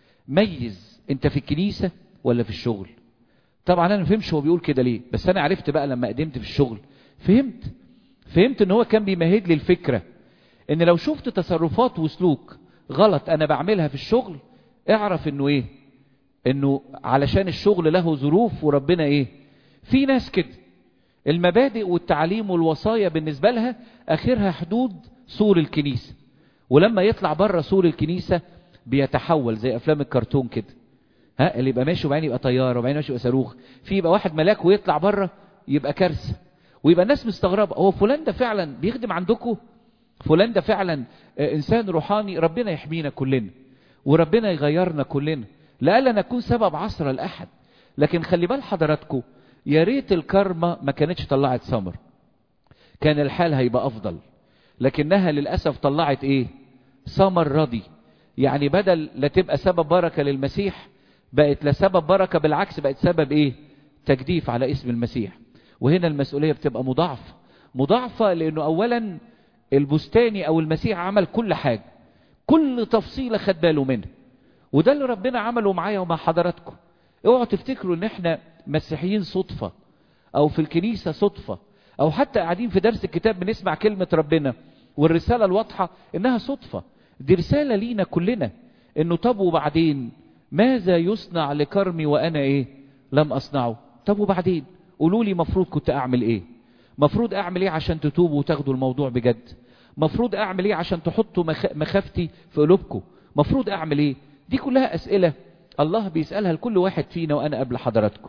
ميز انت في الكنيسه ولا في الشغل طبعا انا ما فهمش هو بيقول كده ليه بس انا عرفت بقى لما قدمت في الشغل فهمت فهمت ان هو كان بيمهد لي الفكره ان لو شفت تصرفات وسلوك غلط انا بعملها في الشغل اعرف انه ايه انه علشان الشغل له ظروف وربنا ايه في ناس كده المبادئ والتعليم والوصايا بالنسبه لها اخرها حدود سور الكنيسه ولما يطلع بره سور الكنيسه بيتحول زي افلام الكرتون كده ها اللي يبقى ماشي وبعدين يبقى طياره وبعدين ماشي يبقى صاروخ في يبقى واحد ملاك ويطلع بره يبقى كارثه ويبقى الناس مستغربه هو فلان ده فعلا بيخدم عندكم فلان ده فعلا انسان روحاني ربنا يحمينا كلنا وربنا يغيرنا كلنا لألا نكون سبب عصر لاحد لكن خلي بال حضراتكم يا ريت الكرمة ما كانتش طلعت ثمر كان الحال هيبقى افضل لكنها للاسف طلعت ايه ثمر رضي يعني بدل لا تبقى سبب بركه للمسيح بقت لا سبب بركة بالعكس بقت سبب ايه تجديف على اسم المسيح وهنا المسؤولية بتبقى مضاعفة مضاعفة لانه اولا البستاني او المسيح عمل كل حاجة كل تفصيلة خد باله منها وده اللي ربنا عمله معايا ومع حضراتكم اوعوا تفتكروا ان احنا مسيحيين صدفة او في الكنيسة صدفة او حتى قاعدين في درس الكتاب بنسمع كلمة ربنا والرسالة الواضحة انها صدفة دي رسالة لينا كلنا انه طب وبعدين ماذا يصنع لكرمي وانا ايه لم اصنعه طب وبعدين قولوا لي مفروض كنت اعمل ايه مفروض اعمل ايه عشان تتوبوا وتاخدوا الموضوع بجد مفروض اعمل ايه عشان تحطوا مخ... مخافتي في قلوبكم مفروض اعمل ايه دي كلها اسئله الله بيسالها لكل واحد فينا وانا قبل حضراتكم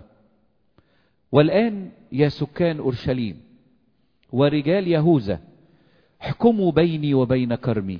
والان يا سكان اورشليم ورجال يهوذا احكموا بيني وبين كرمي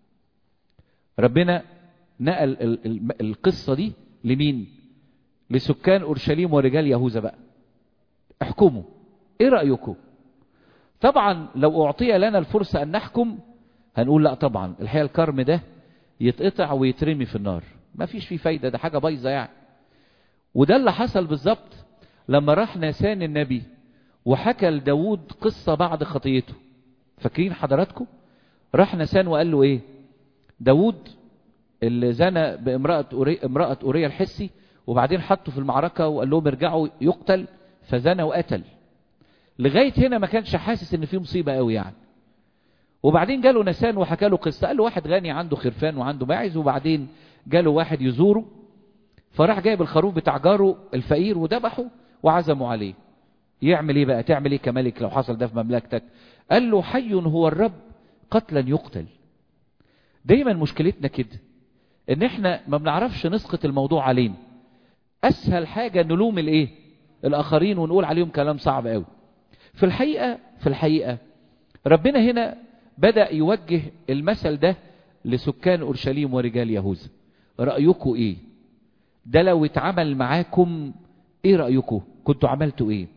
ربنا نقل القصة دي لمين لسكان أورشليم ورجال يهوذا بقى احكموا ايه رأيكم طبعا لو أعطي لنا الفرصة أن نحكم هنقول لا طبعا الحقيقة الكرم ده يتقطع ويترمي في النار ما فيش فيه فايدة ده حاجة بايظة يعني وده اللي حصل بالظبط لما راح ناسان النبي وحكى لداود قصة بعد خطيته فاكرين حضراتكم راح ناسان وقال له ايه داود اللي زنى بامرأة أوري امرأة أوريا الحسي وبعدين حطه في المعركة وقال لهم ارجعوا يقتل فزنى وقتل لغاية هنا ما كانش حاسس ان في مصيبة قوي يعني وبعدين جاله نسان وحكى له قصة قال له واحد غني عنده خرفان وعنده ماعز وبعدين جاله واحد يزوره فراح جايب الخروف بتاع جاره الفقير وذبحه وعزموا عليه يعمل ايه بقى تعمل ايه كملك لو حصل ده في مملكتك قال له حي هو الرب قتلا يقتل دايما مشكلتنا كده ان احنا ما بنعرفش نسقط الموضوع علينا اسهل حاجة نلوم الايه الاخرين ونقول عليهم كلام صعب قوي في الحقيقة في الحقيقة ربنا هنا بدأ يوجه المثل ده لسكان اورشليم ورجال يهوذا رأيكم ايه ده لو اتعمل معاكم ايه رأيكم كنتوا عملتوا ايه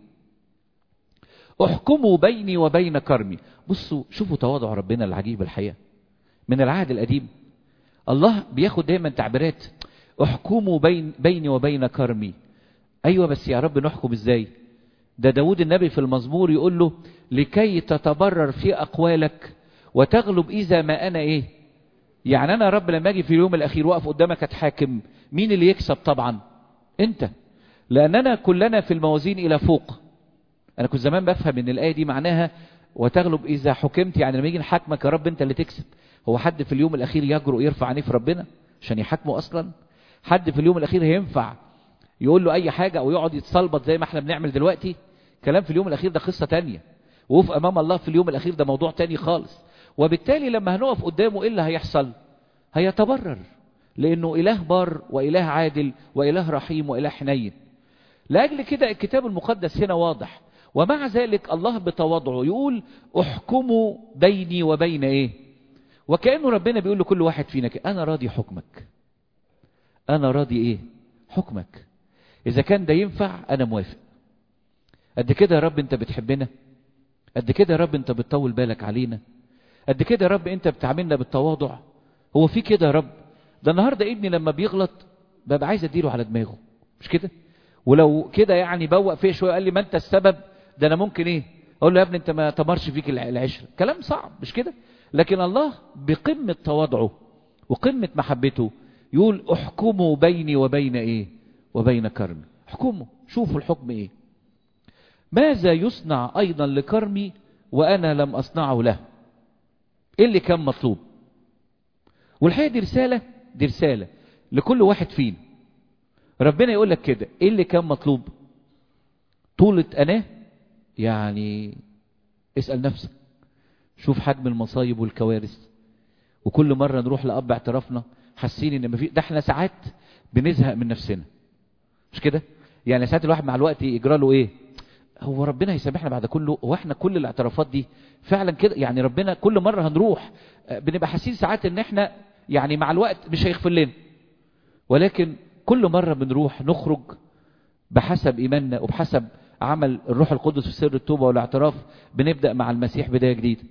احكموا بيني وبين كرمي بصوا شوفوا تواضع ربنا العجيب الحقيقة من العهد القديم الله بياخد دايما تعبيرات احكموا بين بيني وبين كرمي ايوه بس يا رب نحكم ازاي ده داود النبي في المزمور يقول له لكي تتبرر في أقوالك وتغلب إذا ما أنا إيه يعني أنا رب لما أجي في اليوم الأخير وقف قدامك أتحاكم مين اللي يكسب طبعا أنت لأننا كلنا في الموازين إلى فوق أنا كنت زمان بفهم إن الآية دي معناها وتغلب إذا حكمت يعني لما يجي نحاكمك يا رب أنت اللي تكسب هو حد في اليوم الأخير يجرؤ يرفع عينيه في ربنا عشان يحاكمه أصلا حد في اليوم الأخير هينفع يقول له أي حاجة أو يقعد يتصلبط زي ما احنا بنعمل دلوقتي كلام في اليوم الأخير ده قصة تانية وقوف أمام الله في اليوم الأخير ده موضوع تاني خالص وبالتالي لما هنقف قدامه إيه اللي هيحصل هيتبرر لأنه إله بار وإله عادل وإله رحيم وإله حنين لأجل كده الكتاب المقدس هنا واضح ومع ذلك الله بتواضعه يقول احكموا بيني وبين ايه وكأنه ربنا بيقول لكل واحد فينا كده انا راضي حكمك انا راضي ايه حكمك اذا كان ده ينفع انا موافق قد كده يا رب انت بتحبنا قد كده يا رب انت بتطول بالك علينا قد كده يا رب انت بتعاملنا بالتواضع هو في كده يا رب ده النهارده ابني لما بيغلط ببقى عايز اديله على دماغه مش كده ولو كده يعني بوق فيه شويه قال لي ما انت السبب ده انا ممكن ايه اقول له يا ابني انت ما تمرش فيك العشره كلام صعب مش كده لكن الله بقمه تواضعه وقمه محبته يقول احكموا بيني وبين ايه وبين كرمي احكموا شوفوا الحكم ايه ماذا يصنع ايضا لكرمي وانا لم اصنعه له ايه اللي كان مطلوب والحقيقه دي رساله دي رساله لكل واحد فينا ربنا يقول لك كده ايه اللي كان مطلوب طولة أناه يعني اسأل نفسك شوف حجم المصايب والكوارث وكل مرة نروح لأب اعترافنا حاسين ان مفي ده احنا ساعات بنزهق من نفسنا مش كده يعني ساعات الواحد مع الوقت يجرى له ايه هو ربنا هيسامحنا بعد كله هو احنا كل الاعترافات دي فعلا كده يعني ربنا كل مرة هنروح بنبقى حاسين ساعات ان احنا يعني مع الوقت مش هيغفر لنا ولكن كل مرة بنروح نخرج بحسب إيماننا وبحسب عمل الروح القدس في سر التوبة والاعتراف بنبدأ مع المسيح بداية جديدة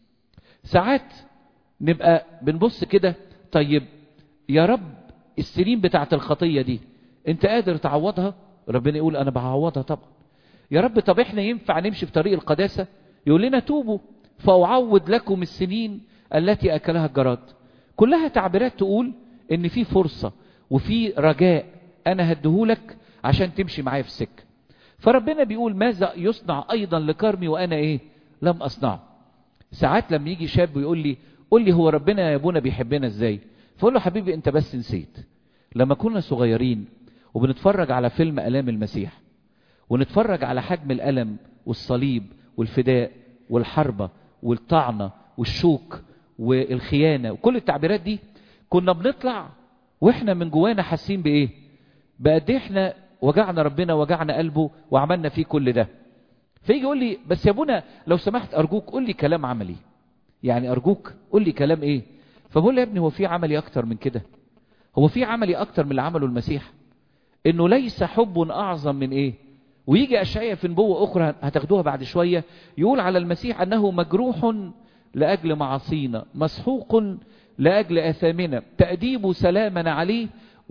ساعات نبقى بنبص كده طيب يا رب السنين بتاعت الخطية دي انت قادر تعوضها ربنا يقول انا بعوضها طبعا يا رب طب احنا ينفع نمشي في طريق القداسة يقول لنا توبوا فأعوض لكم السنين التي أكلها الجراد كلها تعبيرات تقول ان في فرصة وفي رجاء انا هديهولك عشان تمشي معايا في السكه فربنا بيقول ماذا يصنع ايضا لكرمي وانا ايه لم اصنعه ساعات لما يجي شاب ويقول لي قول لي هو ربنا يا ابونا بيحبنا ازاي فاقول له حبيبي انت بس نسيت لما كنا صغيرين وبنتفرج على فيلم الام المسيح ونتفرج على حجم الالم والصليب والفداء والحربه والطعنه والشوك والخيانه وكل التعبيرات دي كنا بنطلع واحنا من جوانا حاسين بايه بقد احنا وجعنا ربنا وجعنا قلبه وعملنا فيه كل ده فيجي يقول لي بس يا ابونا لو سمحت ارجوك قول لي كلام عملي يعني ارجوك قول لي كلام ايه فبقول له يا ابني هو في عملي اكتر من كده هو في عملي اكتر من اللي عمله المسيح انه ليس حب اعظم من ايه ويجي اشعياء في نبوه اخرى هتاخدوها بعد شويه يقول على المسيح انه مجروح لاجل معاصينا مسحوق لأجل أثامنا تأديب سلامنا عليه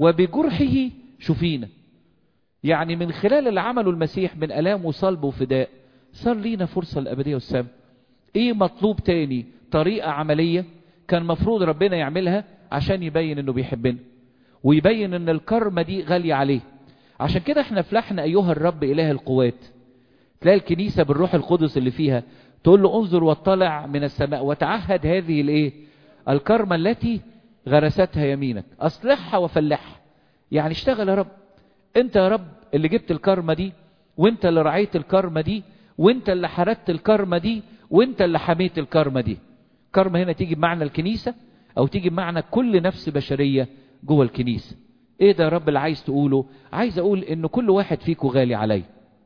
وبجرحه شفينا يعني من خلال اللي عمله المسيح من ألام وصلب وفداء صار لينا فرصة الأبدية والسلام إيه مطلوب تاني طريقة عملية كان مفروض ربنا يعملها عشان يبين إنه بيحبنا ويبين إن الكرمة دي غالية عليه عشان كده احنا فلحنا أيها الرب إله القوات تلاقي الكنيسة بالروح القدس اللي فيها تقول له انظر واطلع من السماء وتعهد هذه الايه الكرمة التي غرستها يمينك أصلحها وفلحها يعني اشتغل يا رب انت يا رب اللي جبت الكرمة دي وانت اللي رعيت الكرمة دي وانت اللي حردت الكرمة دي وانت اللي حميت الكرمة دي كرمة هنا تيجي بمعنى الكنيسة او تيجي بمعنى كل نفس بشرية جوه الكنيسة ايه ده يا رب اللي عايز تقوله عايز اقول ان كل واحد فيكم غالي علي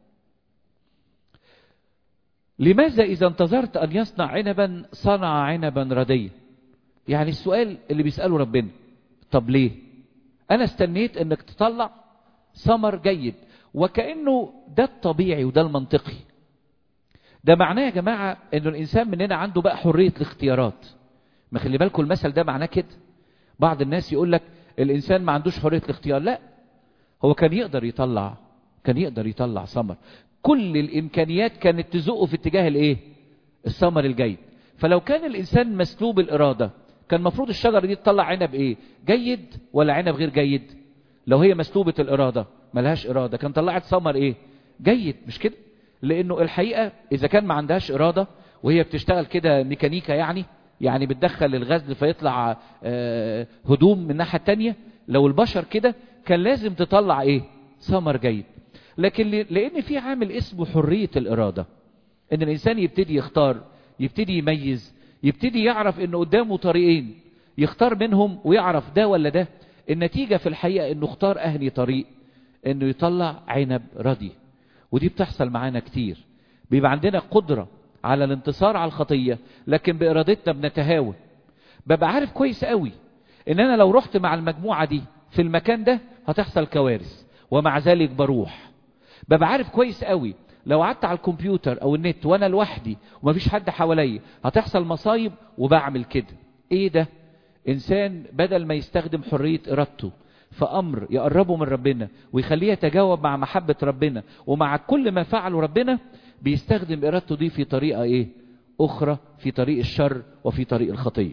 لماذا اذا انتظرت ان يصنع عنبا صنع عنبا رديا يعني السؤال اللي بيسأله ربنا طب ليه انا استنيت انك تطلع ثمر جيد وكأنه ده الطبيعي وده المنطقي ده معناه يا جماعة انه الانسان مننا عنده بقى حرية الاختيارات ما خلي بالكم المثل ده معناه كده بعض الناس يقول لك الانسان ما عندوش حرية الاختيار لا هو كان يقدر يطلع كان يقدر يطلع ثمر كل الامكانيات كانت تزقه في اتجاه الايه الثمر الجيد فلو كان الانسان مسلوب الاراده كان المفروض الشجره دي تطلع عنب ايه جيد ولا عنب غير جيد لو هي مسلوبه الاراده ملهاش اراده كان طلعت ثمر ايه جيد مش كده لانه الحقيقه اذا كان ما عندهاش اراده وهي بتشتغل كده ميكانيكا يعني يعني بتدخل الغزل فيطلع آه هدوم من الناحيه التانية لو البشر كده كان لازم تطلع ايه ثمر جيد لكن لان في عامل اسمه حريه الاراده ان الانسان يبتدي يختار يبتدي يميز يبتدي يعرف ان قدامه طريقين يختار منهم ويعرف ده ولا ده النتيجه في الحقيقه انه اختار اهني طريق انه يطلع عنب ردي ودي بتحصل معانا كتير بيبقى عندنا قدره على الانتصار على الخطيه لكن بارادتنا بنتهاون ببقى عارف كويس قوي ان انا لو رحت مع المجموعه دي في المكان ده هتحصل كوارث ومع ذلك بروح ببقى عارف كويس قوي لو قعدت على الكمبيوتر او النت وانا لوحدي ومفيش حد حواليا هتحصل مصايب وبعمل كده ايه ده انسان بدل ما يستخدم حريه ارادته في امر يقربه من ربنا ويخليه يتجاوب مع محبه ربنا ومع كل ما فعله ربنا بيستخدم ارادته دي في طريقه ايه اخرى في طريق الشر وفي طريق الخطيه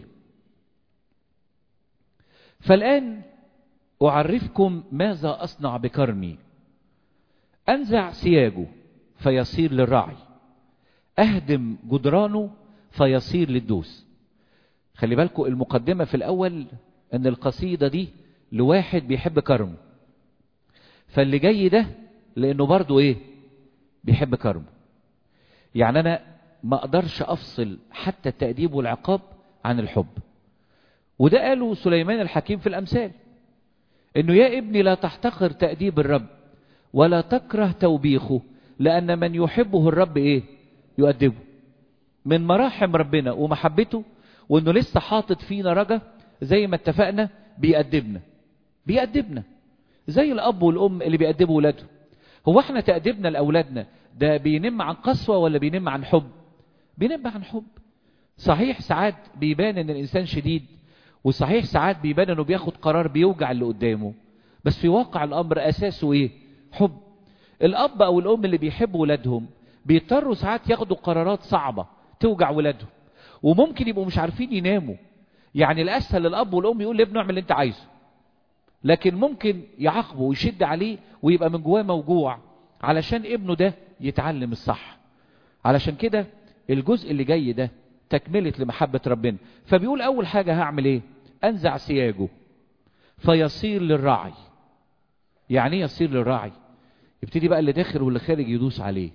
فالان اعرفكم ماذا اصنع بكرمي انزع سياجه فيصير للرعي اهدم جدرانه فيصير للدوس خلي بالكم المقدمه في الاول ان القصيده دي لواحد بيحب كرمه فاللي جاي ده لانه برضه ايه بيحب كرمه يعني انا ما اقدرش افصل حتى التاديب والعقاب عن الحب وده قاله سليمان الحكيم في الامثال انه يا ابني لا تحتقر تاديب الرب ولا تكره توبيخه لأن من يحبه الرب إيه يؤدبه من مراحم ربنا ومحبته وإنه لسه حاطط فينا رجا زي ما اتفقنا بيأدبنا بيأدبنا زي الأب والأم اللي بيأدبوا ولادهم هو احنا تأديبنا لأولادنا ده بينم عن قسوة ولا بينم عن حب بينم عن حب صحيح ساعات بيبان ان الانسان شديد وصحيح ساعات بيبان انه بياخد قرار بيوجع اللي قدامه بس في واقع الامر اساسه ايه حب الاب او الام اللي بيحبوا ولادهم بيضطروا ساعات ياخدوا قرارات صعبه توجع ولادهم وممكن يبقوا مش عارفين يناموا يعني الاسهل للاب والام يقول لابنه اعمل اللي انت عايزه لكن ممكن يعاقبه ويشد عليه ويبقى من جواه موجوع علشان ابنه ده يتعلم الصح علشان كده الجزء اللي جاي ده تكملة لمحبة ربنا فبيقول أول حاجة هعمل إيه أنزع سياجه فيصير للراعي يعني ايه يصير للراعي يبتدي بقى اللي داخل واللي خارج يدوس عليه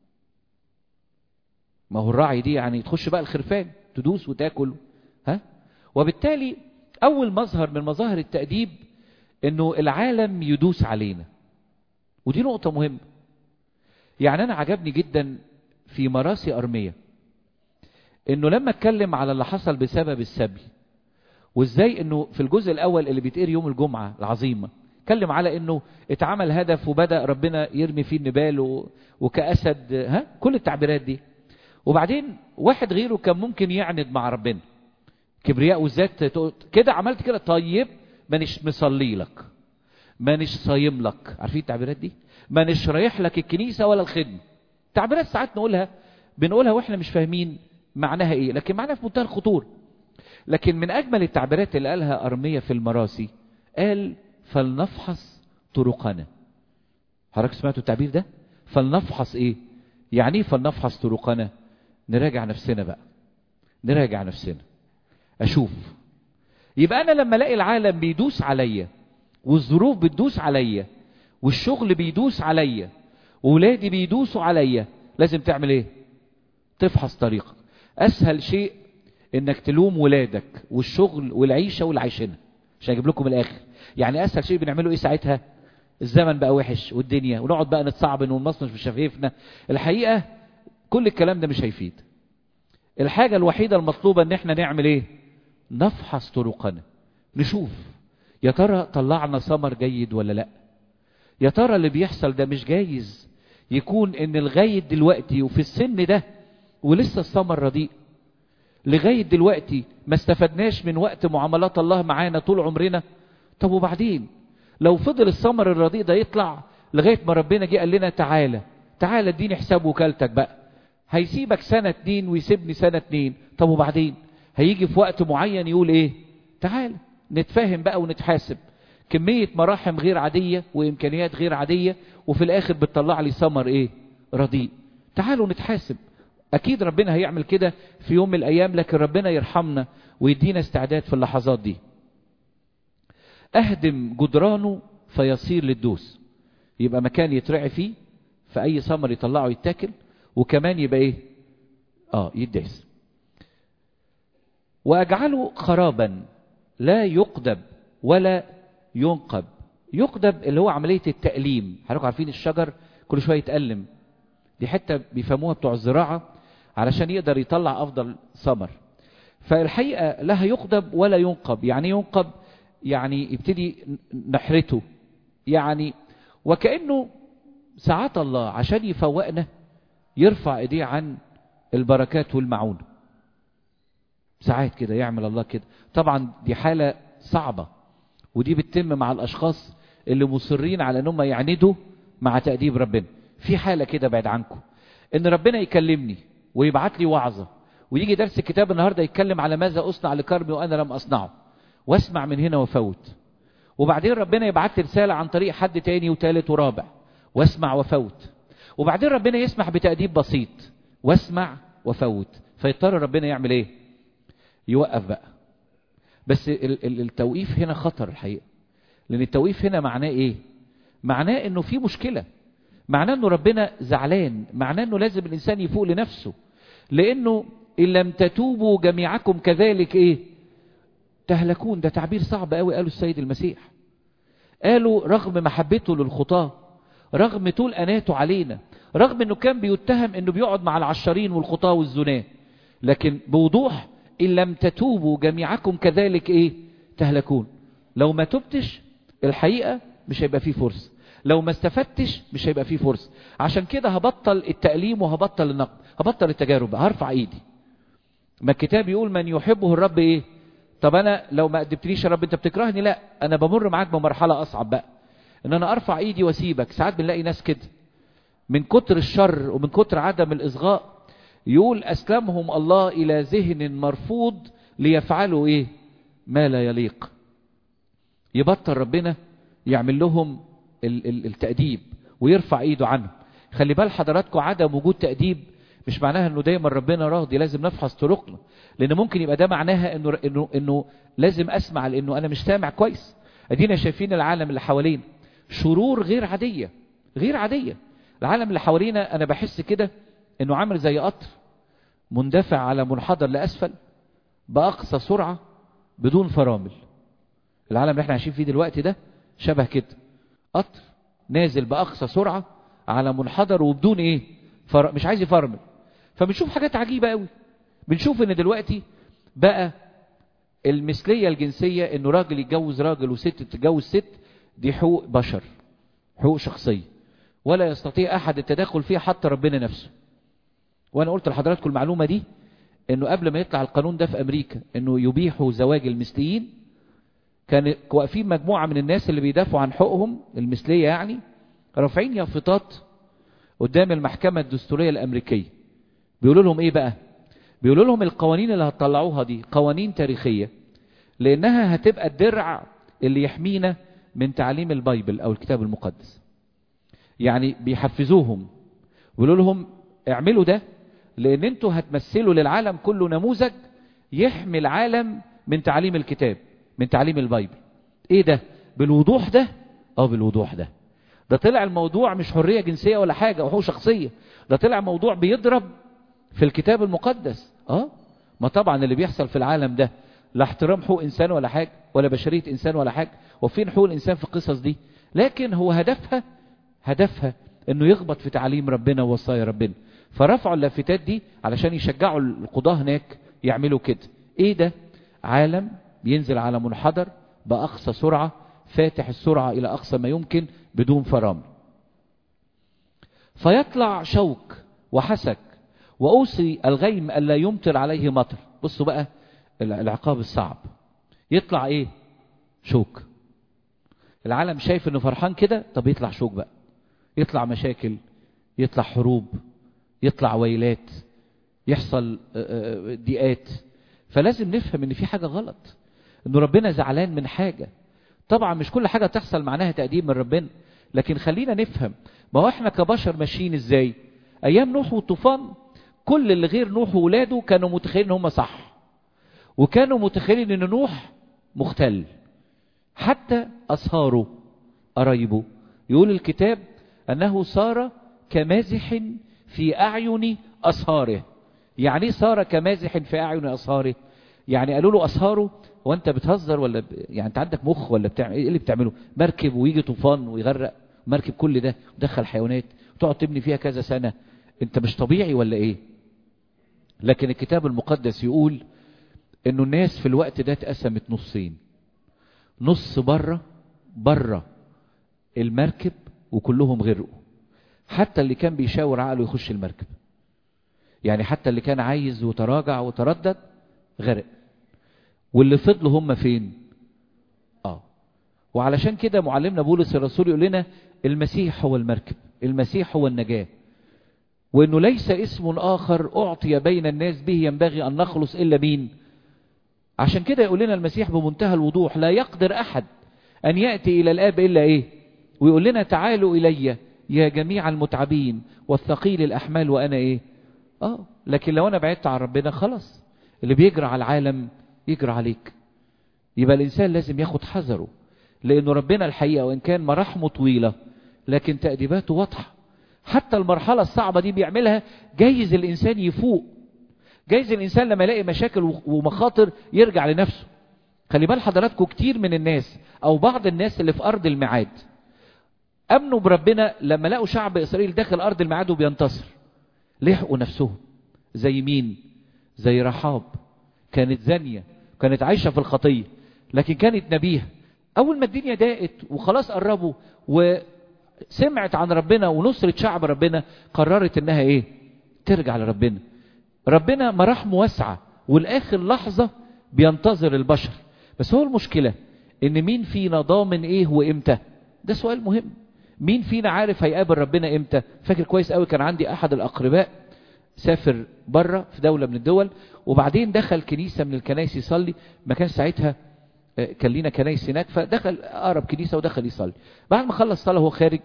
ما هو الراعي دي يعني تخش بقى الخرفان تدوس وتاكل ها وبالتالي اول مظهر من مظاهر التأديب انه العالم يدوس علينا ودي نقطة مهمة يعني انا عجبني جدا في مراسي ارمية انه لما اتكلم على اللي حصل بسبب السبي وازاي انه في الجزء الاول اللي بيتقري يوم الجمعة العظيمة اتكلم على انه اتعمل هدف وبدأ ربنا يرمي فيه النبال و... وكأسد ها كل التعبيرات دي وبعدين واحد غيره كان ممكن يعند مع ربنا كبرياء والذات كده عملت كده طيب مانيش مصلي لك مانيش صايم لك عارفين التعبيرات دي مانيش رايح لك الكنيسه ولا الخدمه تعبيرات ساعات نقولها بنقولها واحنا مش فاهمين معناها ايه لكن معناها في منتهى الخطوره لكن من اجمل التعبيرات اللي قالها ارميه في المراسي قال فلنفحص طرقنا حضرتك سمعتوا التعبير ده فلنفحص ايه يعني ايه فلنفحص طرقنا نراجع نفسنا بقى نراجع نفسنا اشوف يبقى انا لما الاقي العالم بيدوس عليا والظروف بتدوس عليا والشغل بيدوس عليا وولادي بيدوسوا عليا لازم تعمل ايه تفحص طريقك اسهل شيء انك تلوم ولادك والشغل والعيشه والعيشنه عشان اجيب لكم الاخر يعني اسهل شيء بنعمله ايه ساعتها الزمن بقى وحش والدنيا ونقعد بقى نتصعبن ونمصمش بشفايفنا الحقيقه كل الكلام ده مش هيفيد الحاجه الوحيده المطلوبه ان احنا نعمل ايه نفحص طرقنا نشوف يا ترى طلعنا ثمر جيد ولا لا يا ترى اللي بيحصل ده مش جايز يكون ان لغايه دلوقتي وفي السن ده ولسه الثمر رديء لغايه دلوقتي ما استفدناش من وقت معاملات الله معانا طول عمرنا طب وبعدين لو فضل الثمر الرديء ده يطلع لغايه ما ربنا جه قال لنا تعالى تعال اديني حساب وكالتك بقى هيسيبك سنة اتنين ويسيبني سنة اتنين طب وبعدين هيجي في وقت معين يقول ايه تعال نتفاهم بقى ونتحاسب كمية مراحم غير عادية وامكانيات غير عادية وفي الاخر بتطلع لي ثمر ايه رديء تعالوا نتحاسب اكيد ربنا هيعمل كده في يوم من الايام لكن ربنا يرحمنا ويدينا استعداد في اللحظات دي اهدم جدرانه فيصير للدوس يبقى مكان يترعي فيه فاي ثمر يطلعه يتاكل وكمان يبقى ايه اه يدعس واجعله خرابا لا يقدب ولا ينقب يقدب اللي هو عملية التأليم حضرتك عارفين الشجر كل شوية يتألم دي حتة بيفهموها بتوع الزراعة علشان يقدر يطلع أفضل ثمر فالحقيقة لا يقدب ولا ينقب يعني ينقب يعني يبتدي نحرته يعني وكأنه ساعات الله عشان يفوقنا يرفع ايديه عن البركات والمعونة ساعات كده يعمل الله كده طبعا دي حالة صعبة ودي بتتم مع الاشخاص اللي مصرين على انهم يعندوا مع تأديب ربنا في حالة كده بعد عنكم ان ربنا يكلمني ويبعت لي وعظة ويجي درس الكتاب النهاردة يتكلم على ماذا اصنع لكرمي وانا لم اصنعه واسمع من هنا وفوت وبعدين ربنا يبعت لي رسالة عن طريق حد تاني وتالت ورابع واسمع وفوت وبعدين ربنا يسمح بتأديب بسيط واسمع وفوت فيضطر ربنا يعمل ايه يوقف بقى بس التوقيف هنا خطر الحقيقة لان التوقيف هنا معناه ايه معناه انه في مشكلة معناه انه ربنا زعلان معناه انه لازم الانسان يفوق لنفسه لانه ان لم تتوبوا جميعكم كذلك ايه تهلكون ده تعبير صعب قوي قاله السيد المسيح قالوا رغم محبته للخطاه رغم طول أناته علينا رغم أنه كان بيتهم أنه بيقعد مع العشرين والخطاة والزناه لكن بوضوح إن لم تتوبوا جميعكم كذلك إيه تهلكون لو ما تبتش الحقيقة مش هيبقى فيه فرصة لو ما استفدتش مش هيبقى فيه فرصة عشان كده هبطل التأليم وهبطل النقد هبطل التجارب هرفع ايدي ما الكتاب يقول من يحبه الرب ايه طب انا لو ما قدمتليش يا رب انت بتكرهني لا انا بمر معاك بمرحلة اصعب بقى ان انا ارفع ايدي واسيبك ساعات بنلاقي ناس كده من كتر الشر ومن كتر عدم الاصغاء يقول اسلمهم الله الى ذهن مرفوض ليفعلوا ايه ما لا يليق يبطل ربنا يعمل لهم التأديب ويرفع ايده عنهم خلي بال حضراتكم عدم وجود تأديب مش معناها انه دايما ربنا راضي لازم نفحص طرقنا لان ممكن يبقى ده معناها انه انه انه لازم اسمع لانه انا مش سامع كويس ادينا شايفين العالم اللي حوالينا شرور غير عادية غير عادية العالم اللي حوالينا انا بحس كده انه عامل زي قطر مندفع على منحدر لاسفل باقصى سرعة بدون فرامل العالم اللي احنا عايشين فيه دلوقتي ده شبه كده قطر نازل باقصى سرعة على منحدر وبدون ايه فر... مش عايز يفرمل فبنشوف حاجات عجيبة قوي بنشوف ان دلوقتي بقى المثلية الجنسية انه راجل يتجوز راجل وست تتجوز ست دي حقوق بشر حقوق شخصية ولا يستطيع احد التدخل فيها حتى ربنا نفسه وانا قلت لحضراتكم المعلومة دي انه قبل ما يطلع القانون ده في امريكا انه يبيحوا زواج المثليين كان واقفين مجموعة من الناس اللي بيدافعوا عن حقوقهم المثلية يعني رافعين يافطات قدام المحكمة الدستورية الامريكية بيقولوا لهم ايه بقى بيقولوا لهم القوانين اللي هتطلعوها دي قوانين تاريخية لانها هتبقى الدرع اللي يحمينا من تعليم البايبل او الكتاب المقدس يعني بيحفزوهم ويقولوا لهم اعملوا ده لان انتوا هتمثلوا للعالم كله نموذج يحمي العالم من تعليم الكتاب من تعليم البايبل ايه ده بالوضوح ده اه بالوضوح ده ده طلع الموضوع مش حرية جنسية ولا حاجة وهو شخصية ده طلع موضوع بيضرب في الكتاب المقدس اه ما طبعا اللي بيحصل في العالم ده لا احترام حقوق انسان ولا حاجة ولا بشرية انسان ولا حاجة وفين حقوق الانسان في القصص دي لكن هو هدفها هدفها انه يخبط في تعليم ربنا ووصايا ربنا فرفعوا اللافتات دي علشان يشجعوا القضاة هناك يعملوا كده ايه ده عالم بينزل على منحدر باقصى سرعة فاتح السرعة الى اقصى ما يمكن بدون فرامل فيطلع شوك وحسك وأوصي الغيم ألا يمطر عليه مطر بصوا بقى العقاب الصعب يطلع ايه شوك العالم شايف انه فرحان كده طب يطلع شوك بقى يطلع مشاكل يطلع حروب يطلع ويلات يحصل ضيقات فلازم نفهم ان في حاجة غلط انه ربنا زعلان من حاجة طبعا مش كل حاجة تحصل معناها تقديم من ربنا لكن خلينا نفهم ما هو احنا كبشر ماشيين ازاي ايام نوح والطوفان كل اللي غير نوح وولاده كانوا متخيلين ان هم صح وكانوا متخيلين ان نوح مختل حتى اصهاره قرايبه يقول الكتاب انه صار كمازح في اعين اصهاره يعني ايه صار كمازح في اعين اصهاره يعني قالوا له اصهاره هو انت بتهزر ولا ب... يعني انت عندك مخ ولا بتعمل ايه اللي بتعمله مركب ويجي طوفان ويغرق مركب كل ده ودخل حيوانات وتقعد تبني فيها كذا سنة انت مش طبيعي ولا ايه لكن الكتاب المقدس يقول انه الناس في الوقت ده اتقسمت نصين نص بره بره المركب وكلهم غرقوا حتى اللي كان بيشاور عقله يخش المركب يعني حتى اللي كان عايز وتراجع وتردد غرق واللي فضلوا هم فين اه وعلشان كده معلمنا بولس الرسول يقول لنا المسيح هو المركب المسيح هو النجاة وانه ليس اسم اخر اعطي بين الناس به ينبغي ان نخلص الا مين عشان كده يقول لنا المسيح بمنتهى الوضوح لا يقدر احد ان يأتي الى الاب الا ايه ويقول لنا تعالوا الي يا جميع المتعبين والثقيل الاحمال وانا ايه اه لكن لو انا بعدت عن ربنا خلاص اللي بيجرى على العالم يجرى عليك يبقى الانسان لازم ياخد حذره لانه ربنا الحقيقه وان كان مراحمه طويله لكن تأديباته واضحه حتى المرحله الصعبه دي بيعملها جايز الانسان يفوق جايز الانسان لما يلاقي مشاكل ومخاطر يرجع لنفسه خلي بال حضراتكم كتير من الناس او بعض الناس اللي في ارض الميعاد امنوا بربنا لما لقوا شعب اسرائيل داخل ارض الميعاد وبينتصر لحقوا نفسهم زي مين زي رحاب كانت زانية كانت عايشة في الخطية لكن كانت نبيهة أول ما الدنيا ضاقت وخلاص قربوا وسمعت عن ربنا ونصرت شعب ربنا قررت إنها إيه ترجع لربنا ربنا مراحمه واسعة والآخر لحظة بينتظر البشر بس هو المشكلة إن مين فينا ضامن إيه وإمتى ده سؤال مهم مين فينا عارف هيقابل ربنا إمتى فاكر كويس قوي كان عندي أحد الأقرباء سافر بره في دولة من الدول وبعدين دخل كنيسة من الكنائس يصلي ما كان ساعتها كان لينا كنائس هناك فدخل أقرب كنيسة ودخل يصلي بعد ما خلص صلاة هو خارج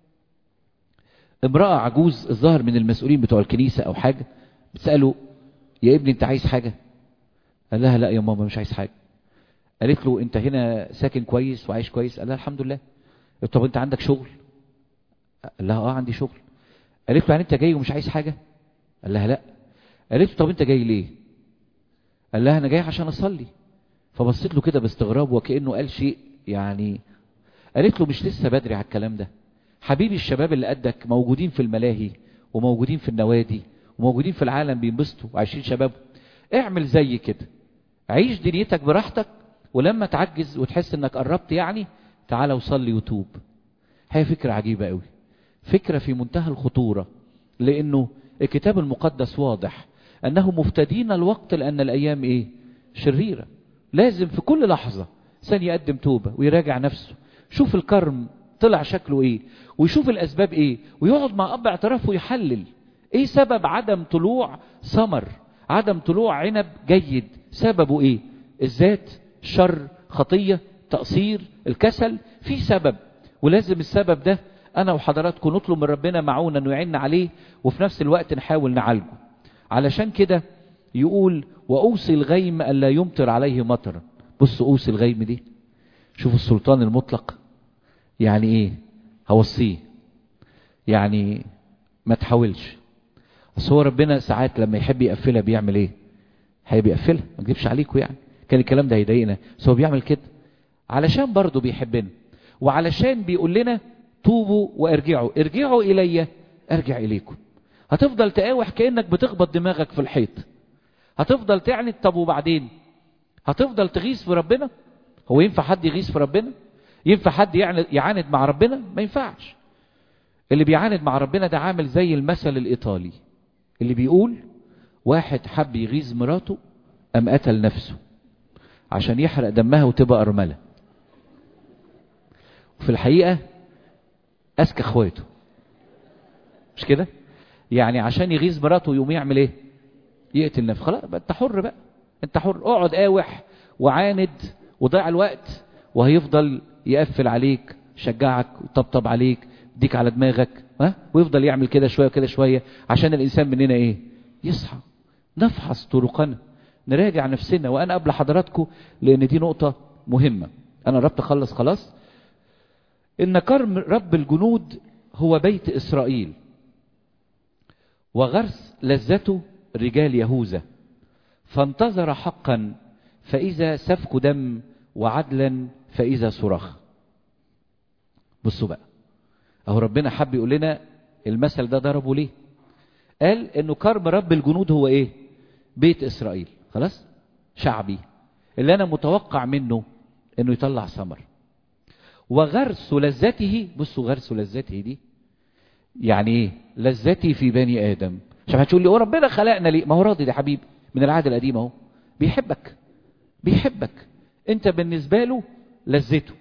امرأة عجوز الظاهر من المسؤولين بتوع الكنيسة أو حاجة بتسأله يا ابني أنت عايز حاجة قال لها لا يا ماما مش عايز حاجة قالت له أنت هنا ساكن كويس وعايش كويس قال لها الحمد لله طب أنت عندك شغل قال لها اه عندي شغل قالت له يعني أنت جاي ومش عايز حاجة قال لها لا قالت له طب انت جاي ليه قال لها انا جاي عشان اصلي فبصيت له كده باستغراب وكانه قال شيء يعني قالت له مش لسه بدري على الكلام ده حبيبي الشباب اللي قدك موجودين في الملاهي وموجودين في النوادي وموجودين في العالم بينبسطوا وعايشين شباب اعمل زي كده عيش دنيتك براحتك ولما تعجز وتحس انك قربت يعني تعالى وصلي وتوب هي فكرة عجيبة قوي فكرة في منتهى الخطورة لانه الكتاب المقدس واضح أنه مفتدين الوقت لأن الأيام إيه شريرة لازم في كل لحظة سن يقدم توبة ويراجع نفسه شوف الكرم طلع شكله إيه ويشوف الأسباب إيه ويقعد مع أب اعترافه ويحلل إيه سبب عدم طلوع ثمر عدم طلوع عنب جيد سببه إيه الذات شر خطية تقصير الكسل في سبب ولازم السبب ده أنا وحضراتكم نطلب من ربنا معونا أنه يعيننا عليه وفي نفس الوقت نحاول نعالجه علشان كده يقول وأوصي الغيم ألا يمطر عليه مطرا بص أوصي الغيم دي شوف السلطان المطلق يعني إيه هوصيه يعني ما تحاولش بس هو ربنا ساعات لما يحب يقفلها بيعمل ايه هيبقى يقفلها ما اكذبش عليكم يعني كان الكلام ده هيضايقنا بس هو بيعمل كده علشان برضه بيحبنا وعلشان بيقول لنا توبوا وارجعوا ارجعوا الي ارجع اليكم هتفضل تقاوح كانك بتخبط دماغك في الحيط هتفضل تعند طب وبعدين هتفضل تغيظ في ربنا هو ينفع حد يغيظ في ربنا ينفع حد يعاند مع ربنا ما ينفعش اللي بيعاند مع ربنا ده عامل زي المثل الايطالي اللي بيقول واحد حب يغيظ مراته ام قتل نفسه عشان يحرق دمها وتبقى ارمله وفي الحقيقه اذكى اخواته مش كده يعني عشان يغيظ مراته يقوم يعمل ايه يقتل نفسه خلاص بقى انت حر بقى انت حر اقعد قاوح وعاند وضيع الوقت وهيفضل يقفل عليك يشجعك ويطبطب عليك يديك على دماغك ها ويفضل يعمل كده شويه وكده شويه عشان الانسان مننا ايه يصحى نفحص طرقنا نراجع نفسنا وانا قبل حضراتكم لان دي نقطه مهمه انا قربت اخلص خلاص ان كرم رب الجنود هو بيت اسرائيل وغرس لذته رجال يهوذا فانتظر حقا فاذا سفك دم وعدلا فاذا صراخ بصوا بقى اهو ربنا حب يقول لنا المثل ده ضربه ليه قال انه كرم رب الجنود هو ايه بيت اسرائيل خلاص شعبي اللي انا متوقع منه انه يطلع ثمر وغرس لذته بصوا غرس لذته دي يعني ايه لذتي في بني ادم عشان هتقول لي هو ربنا خلقنا ليه ما هو راضي يا حبيبي من العهد القديم اهو بيحبك بيحبك انت بالنسبه له لذته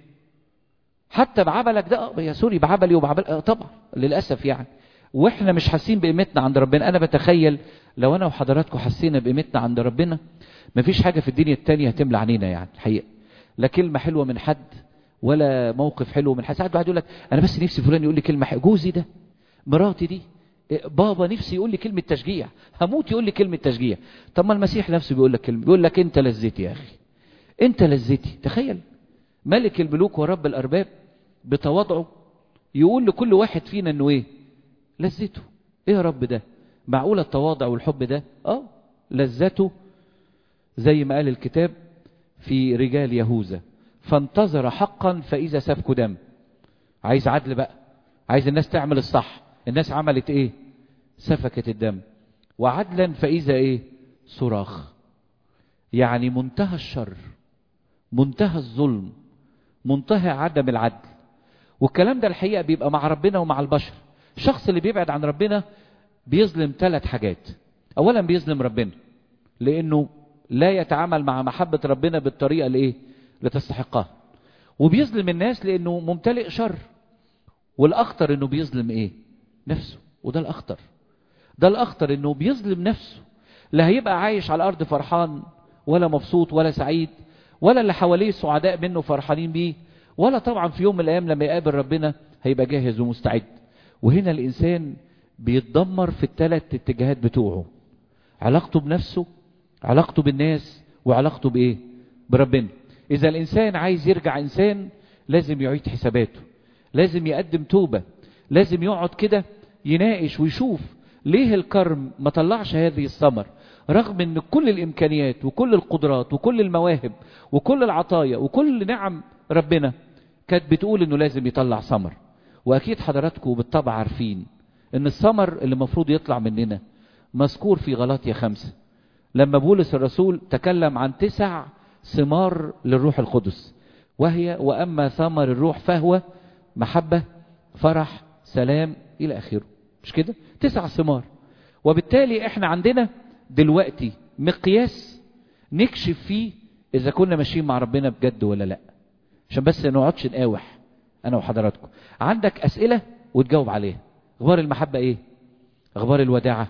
حتى بعبلك ده يا سوري بعبلي وبعبل آه طبعا للاسف يعني واحنا مش حاسين بقيمتنا عند ربنا انا بتخيل لو انا وحضراتكم حسينا بقيمتنا عند ربنا مفيش حاجه في الدنيا التانية هتملى علينا يعني الحقيقه لا كلمه حلوه من حد ولا موقف حلو من حد ساعات واحد يقول لك انا بس نفسي فلان يقول لي كلمه حلوه جوزي ده مراتي دي بابا نفسي يقول لي كلمه تشجيع هموت يقول لي كلمه تشجيع طب ما المسيح نفسه بيقول لك كلمه بيقول لك انت لذتي يا اخي انت لذتي تخيل ملك الملوك ورب الارباب بتواضعه يقول لكل واحد فينا انه ايه لذته ايه يا رب ده معقولة التواضع والحب ده اه لذته زي ما قال الكتاب في رجال يهوذا فانتظر حقا فاذا سفك دم عايز عدل بقى عايز الناس تعمل الصح الناس عملت ايه سفكت الدم وعدلا فاذا ايه صراخ يعني منتهى الشر منتهى الظلم منتهى عدم العدل والكلام ده الحقيقه بيبقى مع ربنا ومع البشر الشخص اللي بيبعد عن ربنا بيظلم ثلاث حاجات اولا بيظلم ربنا لانه لا يتعامل مع محبه ربنا بالطريقه الايه اللي تستحقها وبيظلم الناس لانه ممتلئ شر والاخطر انه بيظلم ايه نفسه وده الاخطر ده الاخطر انه بيظلم نفسه لا هيبقى عايش على الارض فرحان ولا مبسوط ولا سعيد ولا اللي حواليه سعداء منه فرحانين بيه ولا طبعا في يوم من الايام لما يقابل ربنا هيبقى جاهز ومستعد وهنا الانسان بيتدمر في الثلاث اتجاهات بتوعه علاقته بنفسه علاقته بالناس وعلاقته بايه بربنا اذا الانسان عايز يرجع انسان لازم يعيد حساباته لازم يقدم توبه لازم يقعد كده يناقش ويشوف ليه الكرم ما طلعش هذه الثمر رغم ان كل الامكانيات وكل القدرات وكل المواهب وكل العطايا وكل نعم ربنا كانت بتقول انه لازم يطلع ثمر واكيد حضراتكم بالطبع عارفين ان الثمر اللي المفروض يطلع مننا مذكور في غلاطيا خمسة لما بولس الرسول تكلم عن تسع ثمار للروح القدس وهي واما ثمر الروح فهو محبة فرح سلام الى اخره مش كده تسع ثمار وبالتالي احنا عندنا دلوقتي مقياس نكشف فيه اذا كنا ماشيين مع ربنا بجد ولا لا عشان بس ما نقعدش نقاوح انا وحضراتكم عندك اسئله وتجاوب عليها اخبار المحبه ايه اخبار الوداعه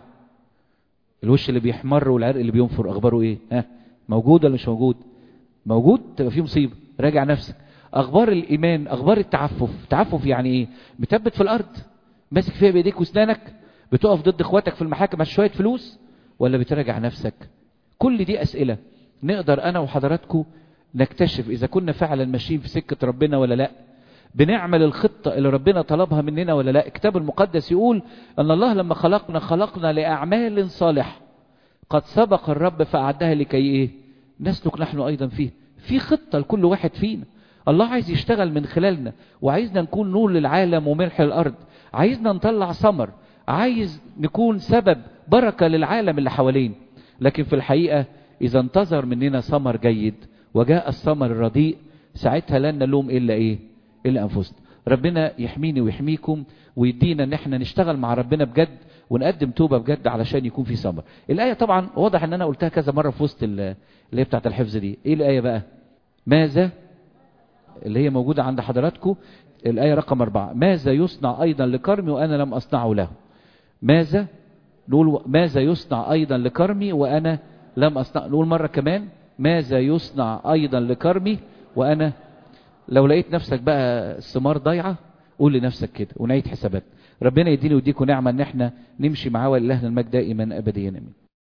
الوش اللي بيحمر والعرق اللي بينفر اخباره ايه ها موجود ولا مش موجود موجود تبقى فيه مصيبه راجع نفسك اخبار الايمان اخبار التعفف تعفف يعني ايه بتثبت في الارض ماسك فيها بايديك واسنانك بتقف ضد اخواتك في المحاكم عشان شويه فلوس ولا بتراجع نفسك كل دي اسئله نقدر انا وحضراتكم نكتشف اذا كنا فعلا ماشيين في سكه ربنا ولا لا بنعمل الخطه اللي ربنا طلبها مننا ولا لا الكتاب المقدس يقول ان الله لما خلقنا خلقنا لاعمال صالحه قد سبق الرب فاعدها لكي ايه نسلك نحن ايضا فيه في خطه لكل واحد فينا الله عايز يشتغل من خلالنا وعايزنا نكون نور للعالم وملح الارض عايزنا نطلع ثمر عايز نكون سبب بركه للعالم اللي حوالينا لكن في الحقيقه اذا انتظر مننا ثمر جيد وجاء الثمر الرديء ساعتها لن نلوم الا ايه الا انفسنا ربنا يحميني ويحميكم ويدينا ان احنا نشتغل مع ربنا بجد ونقدم توبه بجد علشان يكون في ثمر الايه طبعا واضح ان انا قلتها كذا مره في وسط اللي هي بتاعه الحفظ دي ايه الايه بقى ماذا اللي هي موجوده عند حضراتكم الايه رقم أربعة ماذا يصنع ايضا لكرمي وانا لم اصنعه له ماذا نقول ماذا يصنع ايضا لكرمي وانا لم اصنع نقول مرة كمان ماذا يصنع ايضا لكرمي وانا لو لقيت نفسك بقى الثمار ضايعه قول لنفسك كده ونعيد حسابات ربنا يديني ويديكم نعمه ان احنا نمشي معاه ولله المجد دائما ابديا امين